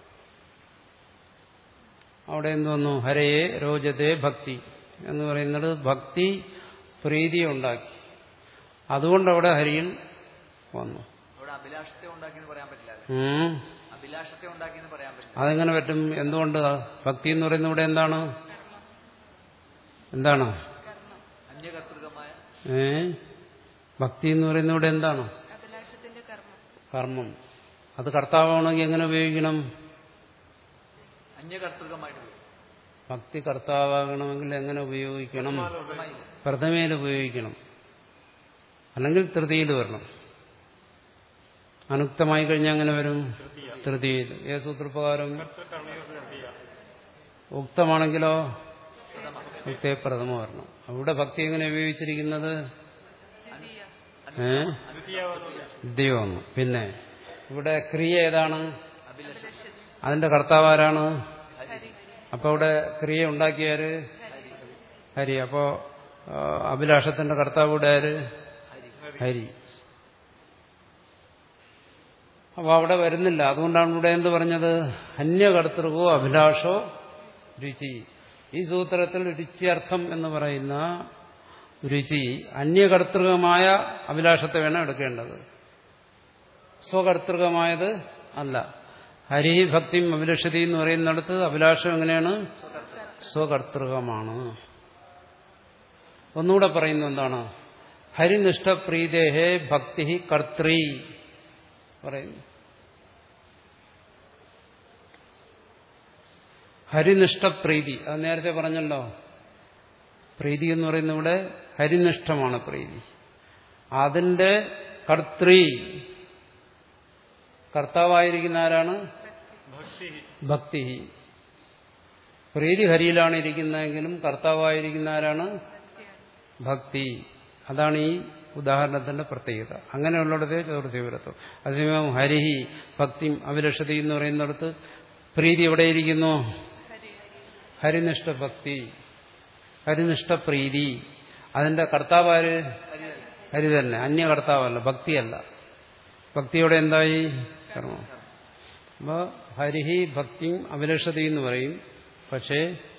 അവിടെ എന്ത് വന്നു ഹരയെ രോജതേ ഭക്തി എന്ന് പറയുന്നത് ഭക്തി പ്രീതി ഉണ്ടാക്കി അതുകൊണ്ട് അവിടെ ഹരിയിൽ വന്നു അവിടെ അഭിലാഷത്തെ ഉണ്ടാക്കിയെന്ന് പറയാൻ പറ്റില്ല അല്ലേ? ഉം. അഭിലാഷത്തെ ഉണ്ടാക്കിയെന്ന് പറയാൻ പറ്റില്ല അതെങ്ങനെ പറ്റും എന്തുകൊണ്ട് ഭക്തി എന്ന് പറയുന്നത് ഇവിടെ എന്താണ് എന്താണ് അന്യകർത്തൃകമായ ഏ ഭക്തി എന്ന് പറയുന്നത് ഇവിടെ എന്താണ് അഭിലാഷത്തിന്റെ കർമ്മം കർമ്മം അത് കർത്താവാണെങ്കിൽ എങ്ങനെ ഉപയോഗിക്കണം അന്യകർത്തൃകമായിട്ട് വരും. ഭക്തി കർത്താവാകണമെങ്കിൽ എങ്ങനെ ഉപയോഗിക്കണം അർത്ഥമായില്ലേ? പ്രഥമയിൽ ഉപയോഗിക്കണം അല്ലെങ്കിൽ തൃതിയിൽ വരണം അനുക്തമായി കഴിഞ്ഞാൽ അങ്ങനെ വരും തൃതിയിൽ ഏത് സൂത്രപ്രകാരം കർത്തൃകർമ്മീയ ഉക്തമാണെങ്കിലോ ഉക്തേ പ്രഥമ വരണം അവിടെ ഭക്തി എങ്ങനെ ഉപയോഗിച്ചിരിക്കുന്നത് ഏ വിദ്യ വന്നു പിന്നെ ഇവിടെ ക്രിയ ഏതാണ് അഭിലാഷം അതിന്റെ കർത്താവ് ആരാണ് അപ്പൊ അവിടെ ക്രിയ ഉണ്ടാക്കിയാര് ഹരി അപ്പോ ആ, അഭിലാഷത്തിന്റെ കർത്താവ് ഇവിടെ ആര് ഹരി ഹരി അപ്പോൾ അവിടെ വരുന്നില്ല അതുകൊണ്ടാണ് ഇവിടെ എന്ത് പറഞ്ഞത് അന്യകർത്തൃകോ അഭിലാഷോ രുചി ഈ സൂത്രത്തിൽ രുചിയർത്ഥം എന്ന് പറയുന്ന രുചി അന്യകർത്തൃകമായ അഭിലാഷത്തെ വേണം എടുക്കേണ്ടത് സ്വകർത്തൃകമായത് അല്ല ഹരി ഭക്തിയും അഭിലഷതി എന്ന് പറയുന്നിടത്ത് അഭിലാഷം എങ്ങനെയാണ് സ്വകർത്തൃകമാണ് ഒന്നുകൂടെ പറയുന്നത് എന്താണ് ഹരിനിഷ്ഠപ്രീതേഹേ ഭക്തി കർത്തൃ പറയുന്നു ഹരിനിഷ്ഠപ്രീതി അത് നേരത്തെ പറഞ്ഞല്ലോ പ്രീതി എന്ന് പറയുന്ന ഇവിടെ ഹരിനിഷ്ഠമാണ് പ്രീതി അതിന്റെ കർത്തൃ കർത്താവായിരിക്കുന്ന ആരാണ് ഭക്തി ഭക്തി പ്രീതി ഹരിയിലാണ് ഇരിക്കുന്നതെങ്കിലും കർത്താവായിരിക്കുന്ന ആരാണ് ഭക്തി അതാണ് ഈ ഉദാഹരണത്തിന്റെ പ്രത്യേകത അങ്ങനെയുള്ളിടത്തേ ചതുർത്ഥി വരത്തും അതേസമയം ഹരിഹി ഭക്തിയും അഭിലഷതി എന്ന് പറയുന്നിടത്ത് പ്രീതി എവിടെയിരിക്കുന്നു ഹരിനിഷ്ഠ ഭക്തി ഹരിനിഷ്ഠ പ്രീതി അതിന്റെ കർത്താവാര് ഹരി തന്നെ അന്യ കർത്താവല്ല ഭക്തിയല്ല ഭക്തിയോടെ എന്തായി കർമ്മം അപ്പോ ഹരിഹി ഭക്തിയും അഭിലഷതി എന്ന് പറയും പക്ഷേ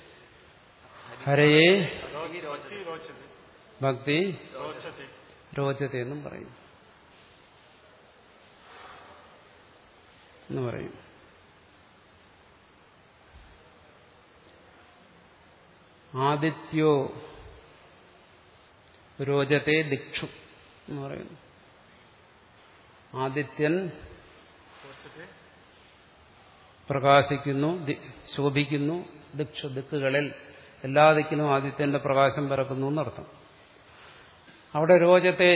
ഹരയെ ഭക്തി രോചതി ഭക്തി രോചതി രോചത്തെ എന്നും പറയും എന്ന് പറയും ആദിത്യോ രോചത്തെ ദിക്ഷു എന്ന് പറയുന്നു ആദിത്യൻ രോചതി പ്രകാശിക്കുന്നു ദി- ശോഭിക്കുന്നു ദിക്ഷു ദിക്കുകളിൽ എല്ലാ ദിക്കിലും ആദിത്യന്റെ പ്രകാശം പരക്കുന്നു എന്നർത്ഥം അവിടെ രോചത്തെ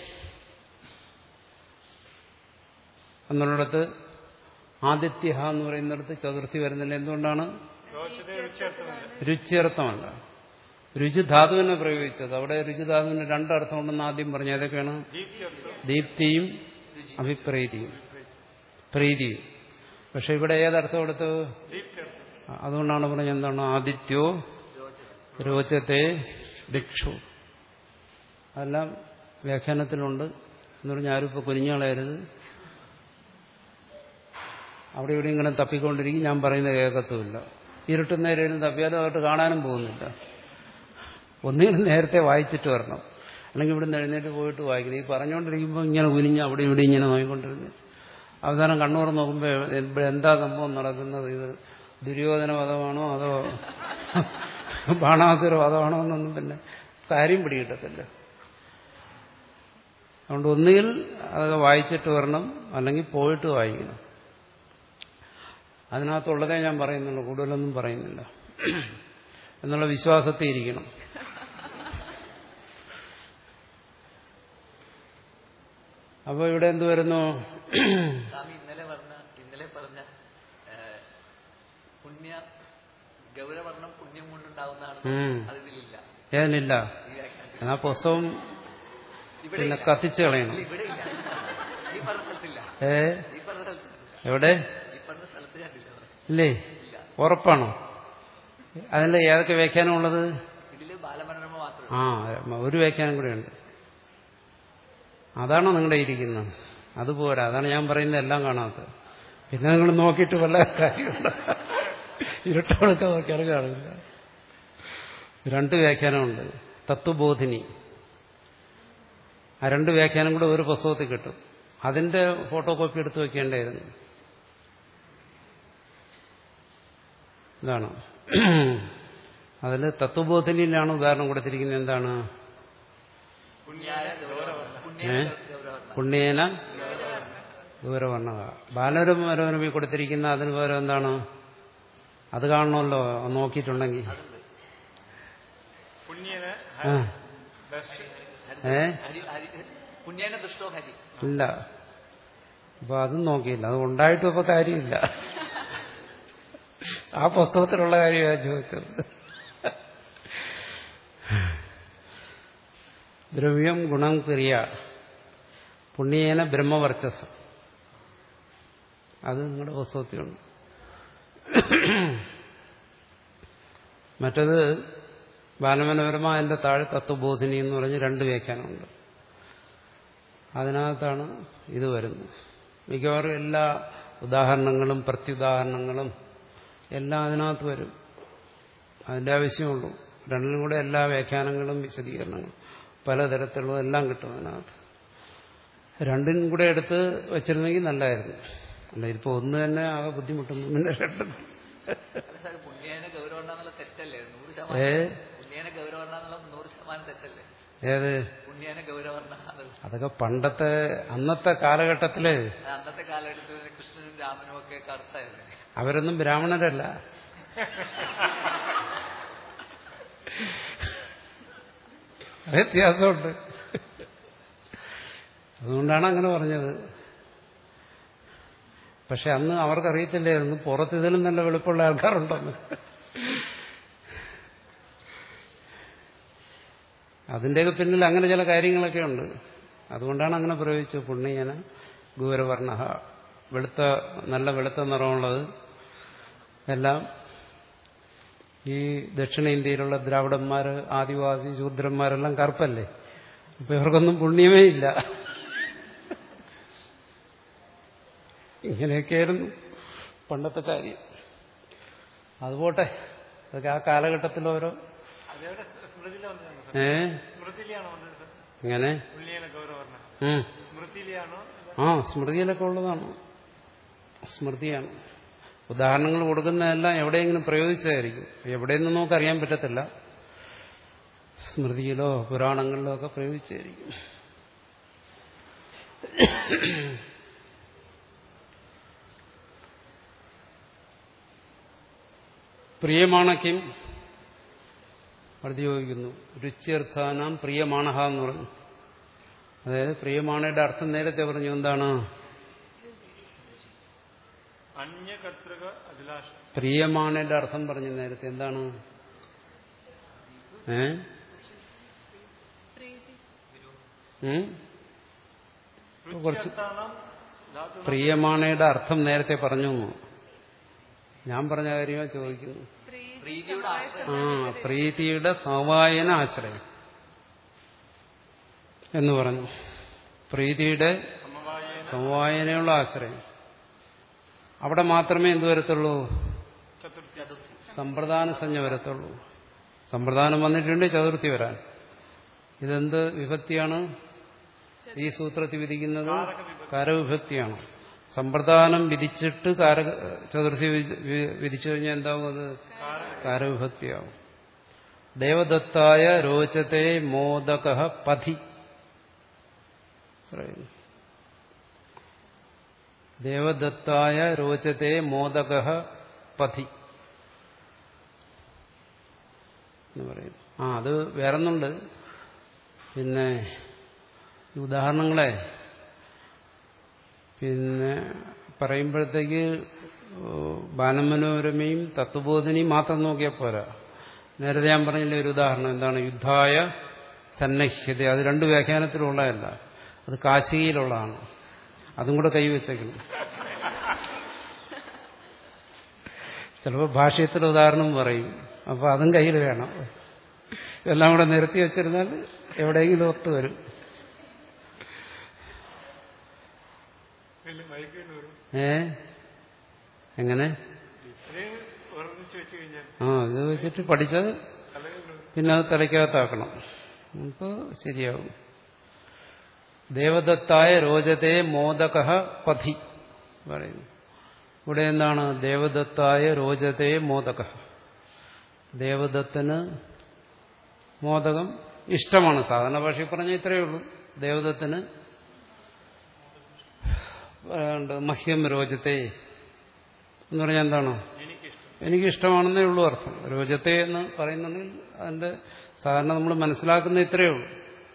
എന്നുള്ളിടത്ത് ആദിത്യ എന്ന് പറയുന്നിടത്ത് ചതുർത്ഥി വരുന്നില്ല എന്തുകൊണ്ടാണ് രോചതി രുചിയർത്ഥമില്ല രുചിയർത്ഥമല്ല രുചിധാതുവിനെ പ്രയോഗിച്ചത് അവിടെ രുചിധാതുവിന് രണ്ടർത്ഥം ഉണ്ടെന്ന് ആദ്യം പറഞ്ഞു ഏതൊക്കെയാണ് ദീപ്തിയർത്ഥം ദീപ്തിയും അഭിപ്രീതിയും പ്രീതിയും പക്ഷെ ഇവിടെ ഏതർത്ഥം എടുത്തു ദീപ്തിയർത്ഥം അതുകൊണ്ടാണ് പറഞ്ഞത് എന്താണ് ആദിത്യോ രോചത്തെ ദിക്ഷു അതെല്ലാം വ്യാഖ്യാനത്തിലുണ്ട് എന്ന് പറഞ്ഞാൽ ആരും ഇപ്പോൾ കുനിഞ്ഞാളയരുത് അവിടെ ഇവിടെ ഇങ്ങനെ തപ്പിക്കൊണ്ടിരിക്കും ഞാൻ പറയുന്നത് കേൾക്കത്തുമില്ല ഇരുട്ടുന്നേരം തപ്പിയാലും അവർക്ക് കാണാനും പോകുന്നില്ല ഒന്നുകിലും നേരത്തെ വായിച്ചിട്ട് വരണം അല്ലെങ്കിൽ ഇവിടുന്ന് എഴുന്നേറ്റ് പോയിട്ട് വായിക്കണം ഈ പറഞ്ഞുകൊണ്ടിരിക്കുമ്പോൾ ഇങ്ങനെ കുനിഞ്ഞ് അവിടെ ഇവിടെ ഇങ്ങനെ നോക്കിക്കൊണ്ടിരുന്നു അവസാനം കണ്ണൂർ നോക്കുമ്പോൾ ഇവിടെ എന്താ സംഭവം നടക്കുന്നത് ഇത് ദുര്യോധന വധമാണോ അതോ ബാണാസുര വധമാണോ എന്നൊന്നും പിന്നെ കാര്യം പിടികിട്ടത്തില്ല അതുകൊണ്ട് ഒന്നുകിൽ അതൊക്കെ വായിച്ചിട്ട് വരണം അല്ലെങ്കിൽ പോയിട്ട് വായിക്കണം അതിനകത്തുള്ളതേ ഞാൻ പറയുന്നുള്ളൂ കൂടുതലൊന്നും പറയുന്നില്ല എന്നുള്ള വിശ്വാസത്തിൽ ഇരിക്കണം അപ്പോൾ ഇവിടെ എന്ത് വരുന്നു സ്വാമി ഇന്നലെ പറഞ്ഞ ഇന്നലെ പറഞ്ഞ ഏ, പുണ്യ ഗൗരവർണ്ണം പുണ്യം കൊണ്ടുണ്ടാവുന്നതാണ് ഉം. അതിലില്ല ഏതിനില്ല ഈ വ്യാഖ്യാനത്തിൽ ആ പുസ്തകം ഇവിടെ പിന്നെ ഇല്ല. കത്തിച്ച് കളയണം ഇല്ല, ഇവിടെ ഇല്ല ഈ പറഞ്ഞ സ്ഥലത്തില്ല ഏ ഈ പറഞ്ഞ സ്ഥലത്തില്ല എവിടെ ഈ പറഞ്ഞ സ്ഥലത്ത് കണ്ടില്ല അവിടെ. ഇല്ലേ ഉറപ്പാണോ അതിൽ ഏതൊക്കെ വ്യാഖ്യാനമുള്ളത് ഇതില് ബാലമനോരമ മാത്രമേ ആ ഒരു വ്യാഖ്യാനം കൂടെ ഉണ്ട് അതാണോ നിങ്ങളുടെ ഇരിക്കുന്നത് അതുപോരാ അതാണ് ഞാൻ പറയുന്നത് എല്ലാം കാണാത്തത് പിന്നെ നിങ്ങൾ നോക്കിയിട്ട് വല്ല കാര്യമുണ്ട് ഇരുട്ടോടൊക്കെ നോക്കിയാൽ കാണില്ല രണ്ട് വ്യാഖ്യാനമുണ്ട് തത്വബോധിനി ആ രണ്ട് വ്യാഖ്യാനം കൂടെ ഒരു പുസ്തകത്തിൽ കിട്ടും അതിന്റെ ഫോട്ടോ കോപ്പി എടുത്ത് വെക്കേണ്ടായിരുന്നു ഇതാണ് അതിൽ തത്വബോധനിയിലാണ് ഉദാഹരണം കൊടുത്തിരിക്കുന്നത് എന്താണ് പുണ്യായ ഗൗരവർണ്ണം ഏ? പുണ്യായ ഗൗരവർണ്ണം പുണ്യേന ദൂരവർണ്ണ ബാലരമരമി കൊടുത്തിരിക്കുന്ന അതിന് പകരം എന്താണ് അത് കാണണമല്ലോ നോക്കിയിട്ടുണ്ടെങ്കിൽ അതുണ്ട് പുണ്യന് ആ ദർശി ഏ ഹരി ഹരി പുണ്യേന ദുഷ്ടോ ഹരി ഇല്ല അപ്പൊ അതും നോക്കിയില്ല അത് ഉണ്ടായിട്ടും ഇപ്പൊ കാര്യമില്ല ആ പുസ്തകത്തിലുള്ള കാര്യമാണ് ചോദിച്ചത് ദ്രവ്യം ഗുണം ക്രിയ പുണ്യേന ബ്രഹ്മവർച്ചസ് അത് നിങ്ങളുടെ പുസ്തകത്തിലുണ്ട് മറ്റത് ബാലമനോരമ അതിന്റെ താഴെ തത്വബോധിനി എന്ന് പറഞ്ഞ് രണ്ട് വ്യാഖ്യാനമുണ്ട് അതിനകത്താണ് ഇത് വരുന്നത് മിക്കവാറും എല്ലാ ഉദാഹരണങ്ങളും പ്രത്യുദാഹരണങ്ങളും എല്ലാം അതിനകത്ത് വരും അതിൻ്റെ ആവശ്യമുള്ളൂ രണ്ടിലും കൂടെ എല്ലാ വ്യാഖ്യാനങ്ങളും വിശദീകരണങ്ങളും പലതരത്തിലുള്ള എല്ലാം കിട്ടും അതിനകത്ത് രണ്ടിനും കൂടെ എടുത്ത് വെച്ചിരുന്നെങ്കിൽ നല്ലതായിരുന്നു അല്ല ഇതിപ്പോൾ ഒന്ന് തന്നെ ആകെ ബുദ്ധിമുട്ടുന്നു പിന്നെ രണ്ടും അല്ല സാർ പുണ്യേന ഗൗരവണ്ണ എന്നുള്ള തെറ്റല്ലേ നൂറ് ഏ ശതമാനം പുണ്യേന ഗൗരവണ്ണ എന്നുള്ള നൂറ് ശതമാനം തെറ്റല്ലേ ഏത് പുണ്യേന ഗൗരവണ്ണ എന്നുള്ളത് അതൊക്കെ പണ്ടത്തെ അന്നത്തെ കാലഘട്ടത്തില് അത് അന്നത്തെ കാലഘട്ടത്തിൽ കൃഷ്ണനും രാമനും ഒക്കെ കറുത്തായിരുന്നു അവരൊന്നും ബ്രാഹ്മണരല്ല അത് വ്യത്യാസമുണ്ട് അതുകൊണ്ടാണ് അങ്ങനെ പറഞ്ഞത് പക്ഷെ അന്ന് അവർക്കറിയത്തില്ലായിരുന്നു പുറത്ത് ഇതിലും നല്ല വെളുപ്പുള്ള ആൾക്കാരുണ്ടെന്ന് അതിൻ്റെയൊക്കെ പിന്നിൽ അങ്ങനെ ചില കാര്യങ്ങളൊക്കെ ഉണ്ട് അതുകൊണ്ടാണ് അങ്ങനെ പ്രയോഗിച്ചത് പുണ്യന ഗൗരവർണ വെളുത്ത നല്ല വെളുത്ത നിറമുള്ളത് എല്ലാം ഈ ദക്ഷിണേന്ത്യയിലുള്ള ദ്രാവിഡന്മാർ ആദിവാസി ശൂദ്രന്മാരെല്ലാം കറുപ്പല്ലേ അപ്പൊ ഇവർക്കൊന്നും പുണ്യമേ ഇല്ല ഇങ്ങനെയൊക്കെയായിരുന്നു പണ്ടത്തെ കാര്യം അതുപോട്ടെ അതൊക്കെ ആ കാലഘട്ടത്തിൽ ഓരോ അതെവിടെ സ്മൃതിയിലെ വന്നതാണ് സാർ ഏ സ്മൃതിയിലാണ് വന്നത് സാർ ഇങ്ങനെ പുള്ളിയേന ഗൗരവർണ്ണ ഉം. സ്മൃതിയിലാണോ ആ സ്മൃതിയിലൊക്കെ ഉള്ളതാണ് സ്മൃതിയാണ് ഉദാഹരണങ്ങൾ കൊടുക്കുന്നതെല്ലാം എവിടെയെങ്കിലും പ്രയോഗിച്ചതായിരിക്കും എവിടെയെന്നും നമുക്ക് അറിയാൻ പറ്റത്തില്ല സ്മൃതിയിലോ പുരാണങ്ങളിലോ ഒക്കെ പ്രയോഗിച്ചായിരിക്കും പ്രിയമാണക്കും പ്രതിയോഗിക്കുന്നു രുച്യർത്ഥാനാം പ്രിയമാണഹ എന്ന് പറഞ്ഞു അതായത് പ്രിയമാണയുടെ അർത്ഥം നേരത്തെ പറഞ്ഞു എന്താണ് അന്യകർത്തൃക അഭിലാഷം പ്രിയമാണയുടെ അർത്ഥം പറഞ്ഞു നേരത്തെ എന്താണ് ഏ പ്രീതി ഉം? കുറച്ച് രുച്യർത്ഥാനം ധാതു പ്രിയമാണയുടെ അർത്ഥം നേരത്തെ പറഞ്ഞു എന്ന്. ഞാൻ പറഞ്ഞ കാര്യമാണ് ചോദിക്കുന്നു പ്രീതി പ്രീതിയുടെ ആശ്രയം ആ പ്രീതിയുടെ സമവായന ആശ്രയം എന്ന് പറഞ്ഞു പ്രീതിയുടെ സമവായേന സമവായനയുള്ള ആശ്രയം അവിടെ മാത്രമേ എന്ത് വരത്തുള്ളൂ ചതുർത്ഥി ചതുർത്ഥി സമ്പ്രദാന സഞ്ജ വരത്തുള്ളൂ സമ്പ്രദാനം വന്നിട്ടുണ്ട് ചതുർത്ഥി വരാൻ ഇതെന്ത് വിഭക്തിയാണ് ഈ സൂത്രത്തിൽ വിധിക്കുന്നത് കാരവിഭക്തിയാണ് സമ്പ്രദാനം വിധിച്ചിട്ട് കാര ചതുർത്ഥി വിധി- വി- വിധിച്ചു കഴിഞ്ഞാൽ എന്താവും അത് കാരവിഭക്തിയാവും ദേവദത്തായ രോചത്തെ മോദക പഥി പറയുന്നു ദേവദത്തായ രോചത്തെ മോദക പഥി എന്ന് പറയുന്നു ആ അത് വേറൊന്നുണ്ട് പിന്നെ ഈ ഉദാഹരണങ്ങളെ പിന്നെ പറയുമ്പോഴത്തേക്ക് ബാലമനോരമയും തത്വബോധനയും മാത്രം നോക്കിയാൽ പോരാ നേരത്തെ ഞാൻ പറഞ്ഞില്ലേ ഒരു ഉദാഹരണം എന്താണ് യുദ്ധായ സന്നഹ്യത അത് രണ്ട് വ്യാഖ്യാനത്തിലുള്ളതല്ല അത് കാശിയിലുള്ളതാണ് അതും കൂടെ കൈവച്ചേക്കണം ചിലപ്പോൾ ഭാഷ്യത്തിലെ ഉദാഹരണം പറയും അപ്പോൾ അതും കയ്യിൽ വേണം ഇതെല്ലാം കൂടെ നിരത്തി വെച്ചിരുന്നാൽ എവിടെയെങ്കിലും ഒത്തു വരും വലിയ മയക്കേണ്ടി വരും ഏ എങ്ങനെ ഇത്രയും ഓർമ്മിച്ച് വെച്ച് കഴിഞ്ഞാൽ ആ ഇത് വെച്ചിട്ട് പഠിച്ചത് തലകളിൽ പിന്നെ അത് തലയ്ക്കകത്താക്കണം അപ്പോൾ ശരിയാവും ദേവദത്തായ രോചത്തെ മോദക പഥി പറയുന്നു ഇവിടെ എന്താണ് ദേവദത്തായ രോചത്തെ മോദക ദേവദത്തിന് മോദകം ഇഷ്ടമാണ് സാധാരണ ഭാഷയിൽ പറഞ്ഞ ഇത്രയേ ഉള്ളൂ ദേവദത്തിന് പറയാനുണ്ട് മഹ്യം രോചത്തെ എന്ന് പറഞ്ഞാൽ എന്താണ് എനിക്കിഷ്ടം എനിക്കിഷ്ടമാണെന്നേ ഉള്ളൂ അർത്ഥം രോചത്തെ എന്ന് പറയുന്നുണ്ടെങ്കിൽ അതിന്റെ സാധാരണ നമ്മൾ മനസ്സിലാക്കുന്ന ഇത്രയേ ഉള്ളൂ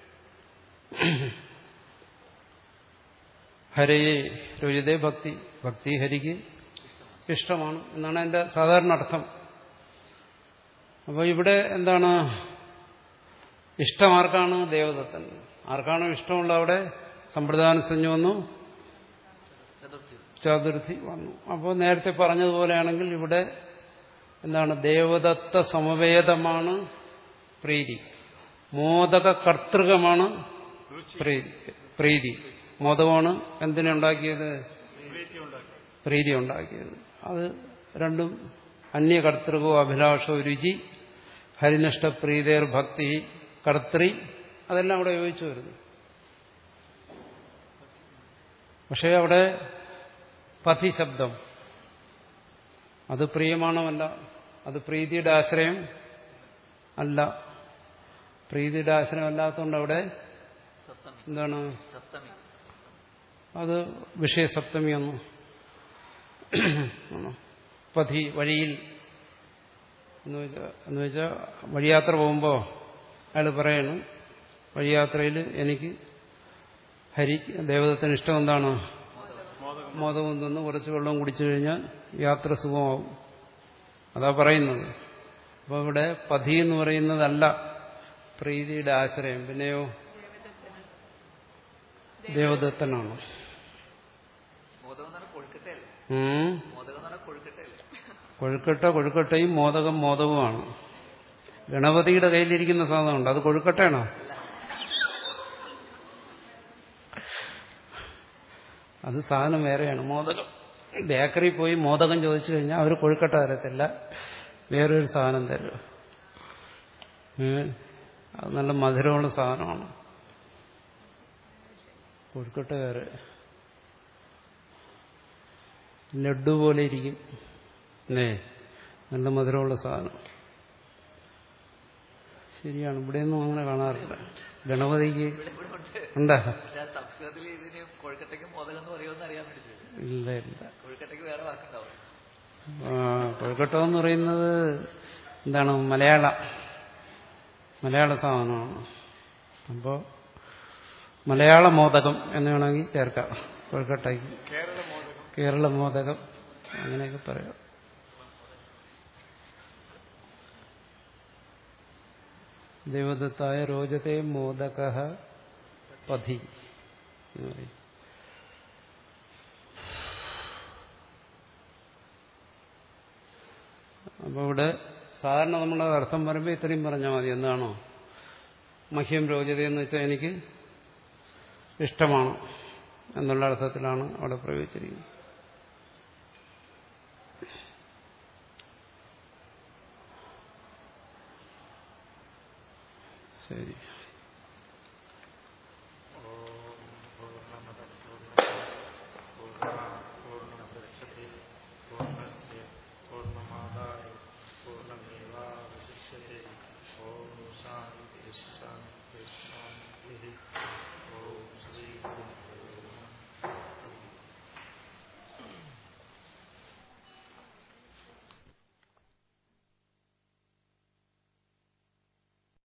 ഹരയെ രോചിതേ ഭക്തി ഭക്തി ഹരിക്ക് ഇഷ്ടമാണ് എന്നാണ് അതിന്റെ സാധാരണ അർത്ഥം അപ്പോൾ ഇവിടെ എന്താണ് ഇഷ്ടം ആർക്കാണ് ദേവദത്തൻ ആർക്കാണോ ഇഷ്ടമുള്ള അവിടെ സമ്പ്രദാന സഞ്ജം വന്നു ചതുർത്ഥി ചതുർത്ഥി വന്നു അപ്പോൾ നേരത്തെ പറഞ്ഞതുപോലെയാണെങ്കിൽ ഇവിടെ എന്താണ് ദേവദത്ത സമവേദമാണ് പ്രീതി മോദക കർത്തൃകമാണ് പ്രീതി പ്രീതി മോദകമാണ് എന്തിനുണ്ടാക്കിയത് പ്രീതി ഉണ്ടാക്കിയത് അത് രണ്ടും അന്യകർത്തൃകോ അഭിലാഷോ രുചി ഹരിനഷ്ട പ്രീതേർ ഭക്തി കർത്തൃ അതെല്ലാം അവിടെ യോജിച്ചു വരുന്നു പക്ഷേ അവിടെ പതി ശബ്ദം അത് പ്രിയമാണമല്ല അത് പ്രീതിയുടെ ആശ്രയം അല്ല പ്രീതിയുടെ ആശ്രയം അല്ലാത്തതുകൊണ്ട് അവിടെ സപ്തമി എന്താണ് സപ്തമി അത് വിഷയസപ്തമിയൊന്നും ആണോ പതി വഴിയിൽ എന്ന് വെച്ചാൽ എന്ന് വെച്ചാൽ വഴിയാത്ര പോകുമ്പോൾ അയാൾ പറയണം വഴിയാത്രയിൽ എനിക്ക് ഹരി ദേവതത്തിന് ഇഷ്ടം എന്താണ് മോദകം തിന്ന് കുറച്ച് വെള്ളം കുടിച്ചു കഴിഞ്ഞാൽ യാത്ര സുഖമാവും അതാ പറയുന്നത് അപ്പോൾ ഇവിടെ പതി എന്ന് പറയുന്നതല്ല പ്രീതിയുടെ ആശ്രയം പിന്നെയോ ദേവദത്തനാണ് മോദകം എന്ന് പറഞ്ഞാൽ കൊഴുക്കട്ടയല്ലേ ഉം. മോദകം എന്ന് പറഞ്ഞാൽ കൊഴുക്കട്ടയല്ലേ കൊഴുക്കട്ട കൊഴുക്കട്ടയും മോദകം മോദകവുമാണ് ഗണപതിയുടെ കയ്യിലിരിക്കുന്ന സാധനമുണ്ട് അത് കൊഴുക്കട്ടയാണോ അത് സാധനം വേറെയാണ് മോദകം ബേക്കറി പോയി മോദകം ചോദിച്ചു കഴിഞ്ഞാൽ അവർ കൊഴുക്കട്ട തരത്തില്ല വേറൊരു സാധനം തരും ഏ? അത് നല്ല മധുരമുള്ള സാധനമാണ് കൊഴുക്കട്ട വേറെ ലഡു പോലെ ഇരിക്കും അല്ലേ നല്ല മധുരമുള്ള സാധനം ശരിയാണ് ഇവിടെയൊന്നും അങ്ങനെ കാണാറില്ല ഗണപതിക്ക് ഇവിടെ ഇവിടെ ഉണ്ട് ഉണ്ടാ പക്ഷെ ആ സംസ്കൃതത്തിൽ ഇതിന് കൊഴുക്കട്ടയ്ക്ക് മോദകം എന്ന് പറയുമെന്ന് അറിയാൻ വേണ്ടി ചോദിച്ചു. ഇല്ല ഇല്ല കൊഴുക്കട്ടയ്ക്ക് വേറെ വാക്കുണ്ടാവും ആ, കൊഴുക്കട്ട എന്ന് പറയുന്നത് എന്താണ് മലയാള മലയാള സാധനമാണ് അപ്പോൾ മലയാള മോദകം എന്ന് വേണമെങ്കിൽ ചേർക്കാം കൊഴുക്കട്ടയ്ക്ക് കേരള മോദകം കേരള മോദകം അങ്ങനെയൊക്കെ പറയാം ദേവദത്തായ രോജത്തെ മോദക പതി എന്ന് പറയും അപ്പോൾ ഇവിടെ സാധാരണ നമ്മൾ അർത്ഥം പറയുമ്പോൾ ഇത്രയും പറഞ്ഞാൽ മതി എന്താണോ മഹ്യം രോചത എന്ന് വെച്ചാൽ എനിക്ക് ഇഷ്ടമാണ് എന്നുള്ള അർത്ഥത്തിലാണ് അവിടെ പ്രയോഗിച്ചിരിക്കുന്നത് ശരി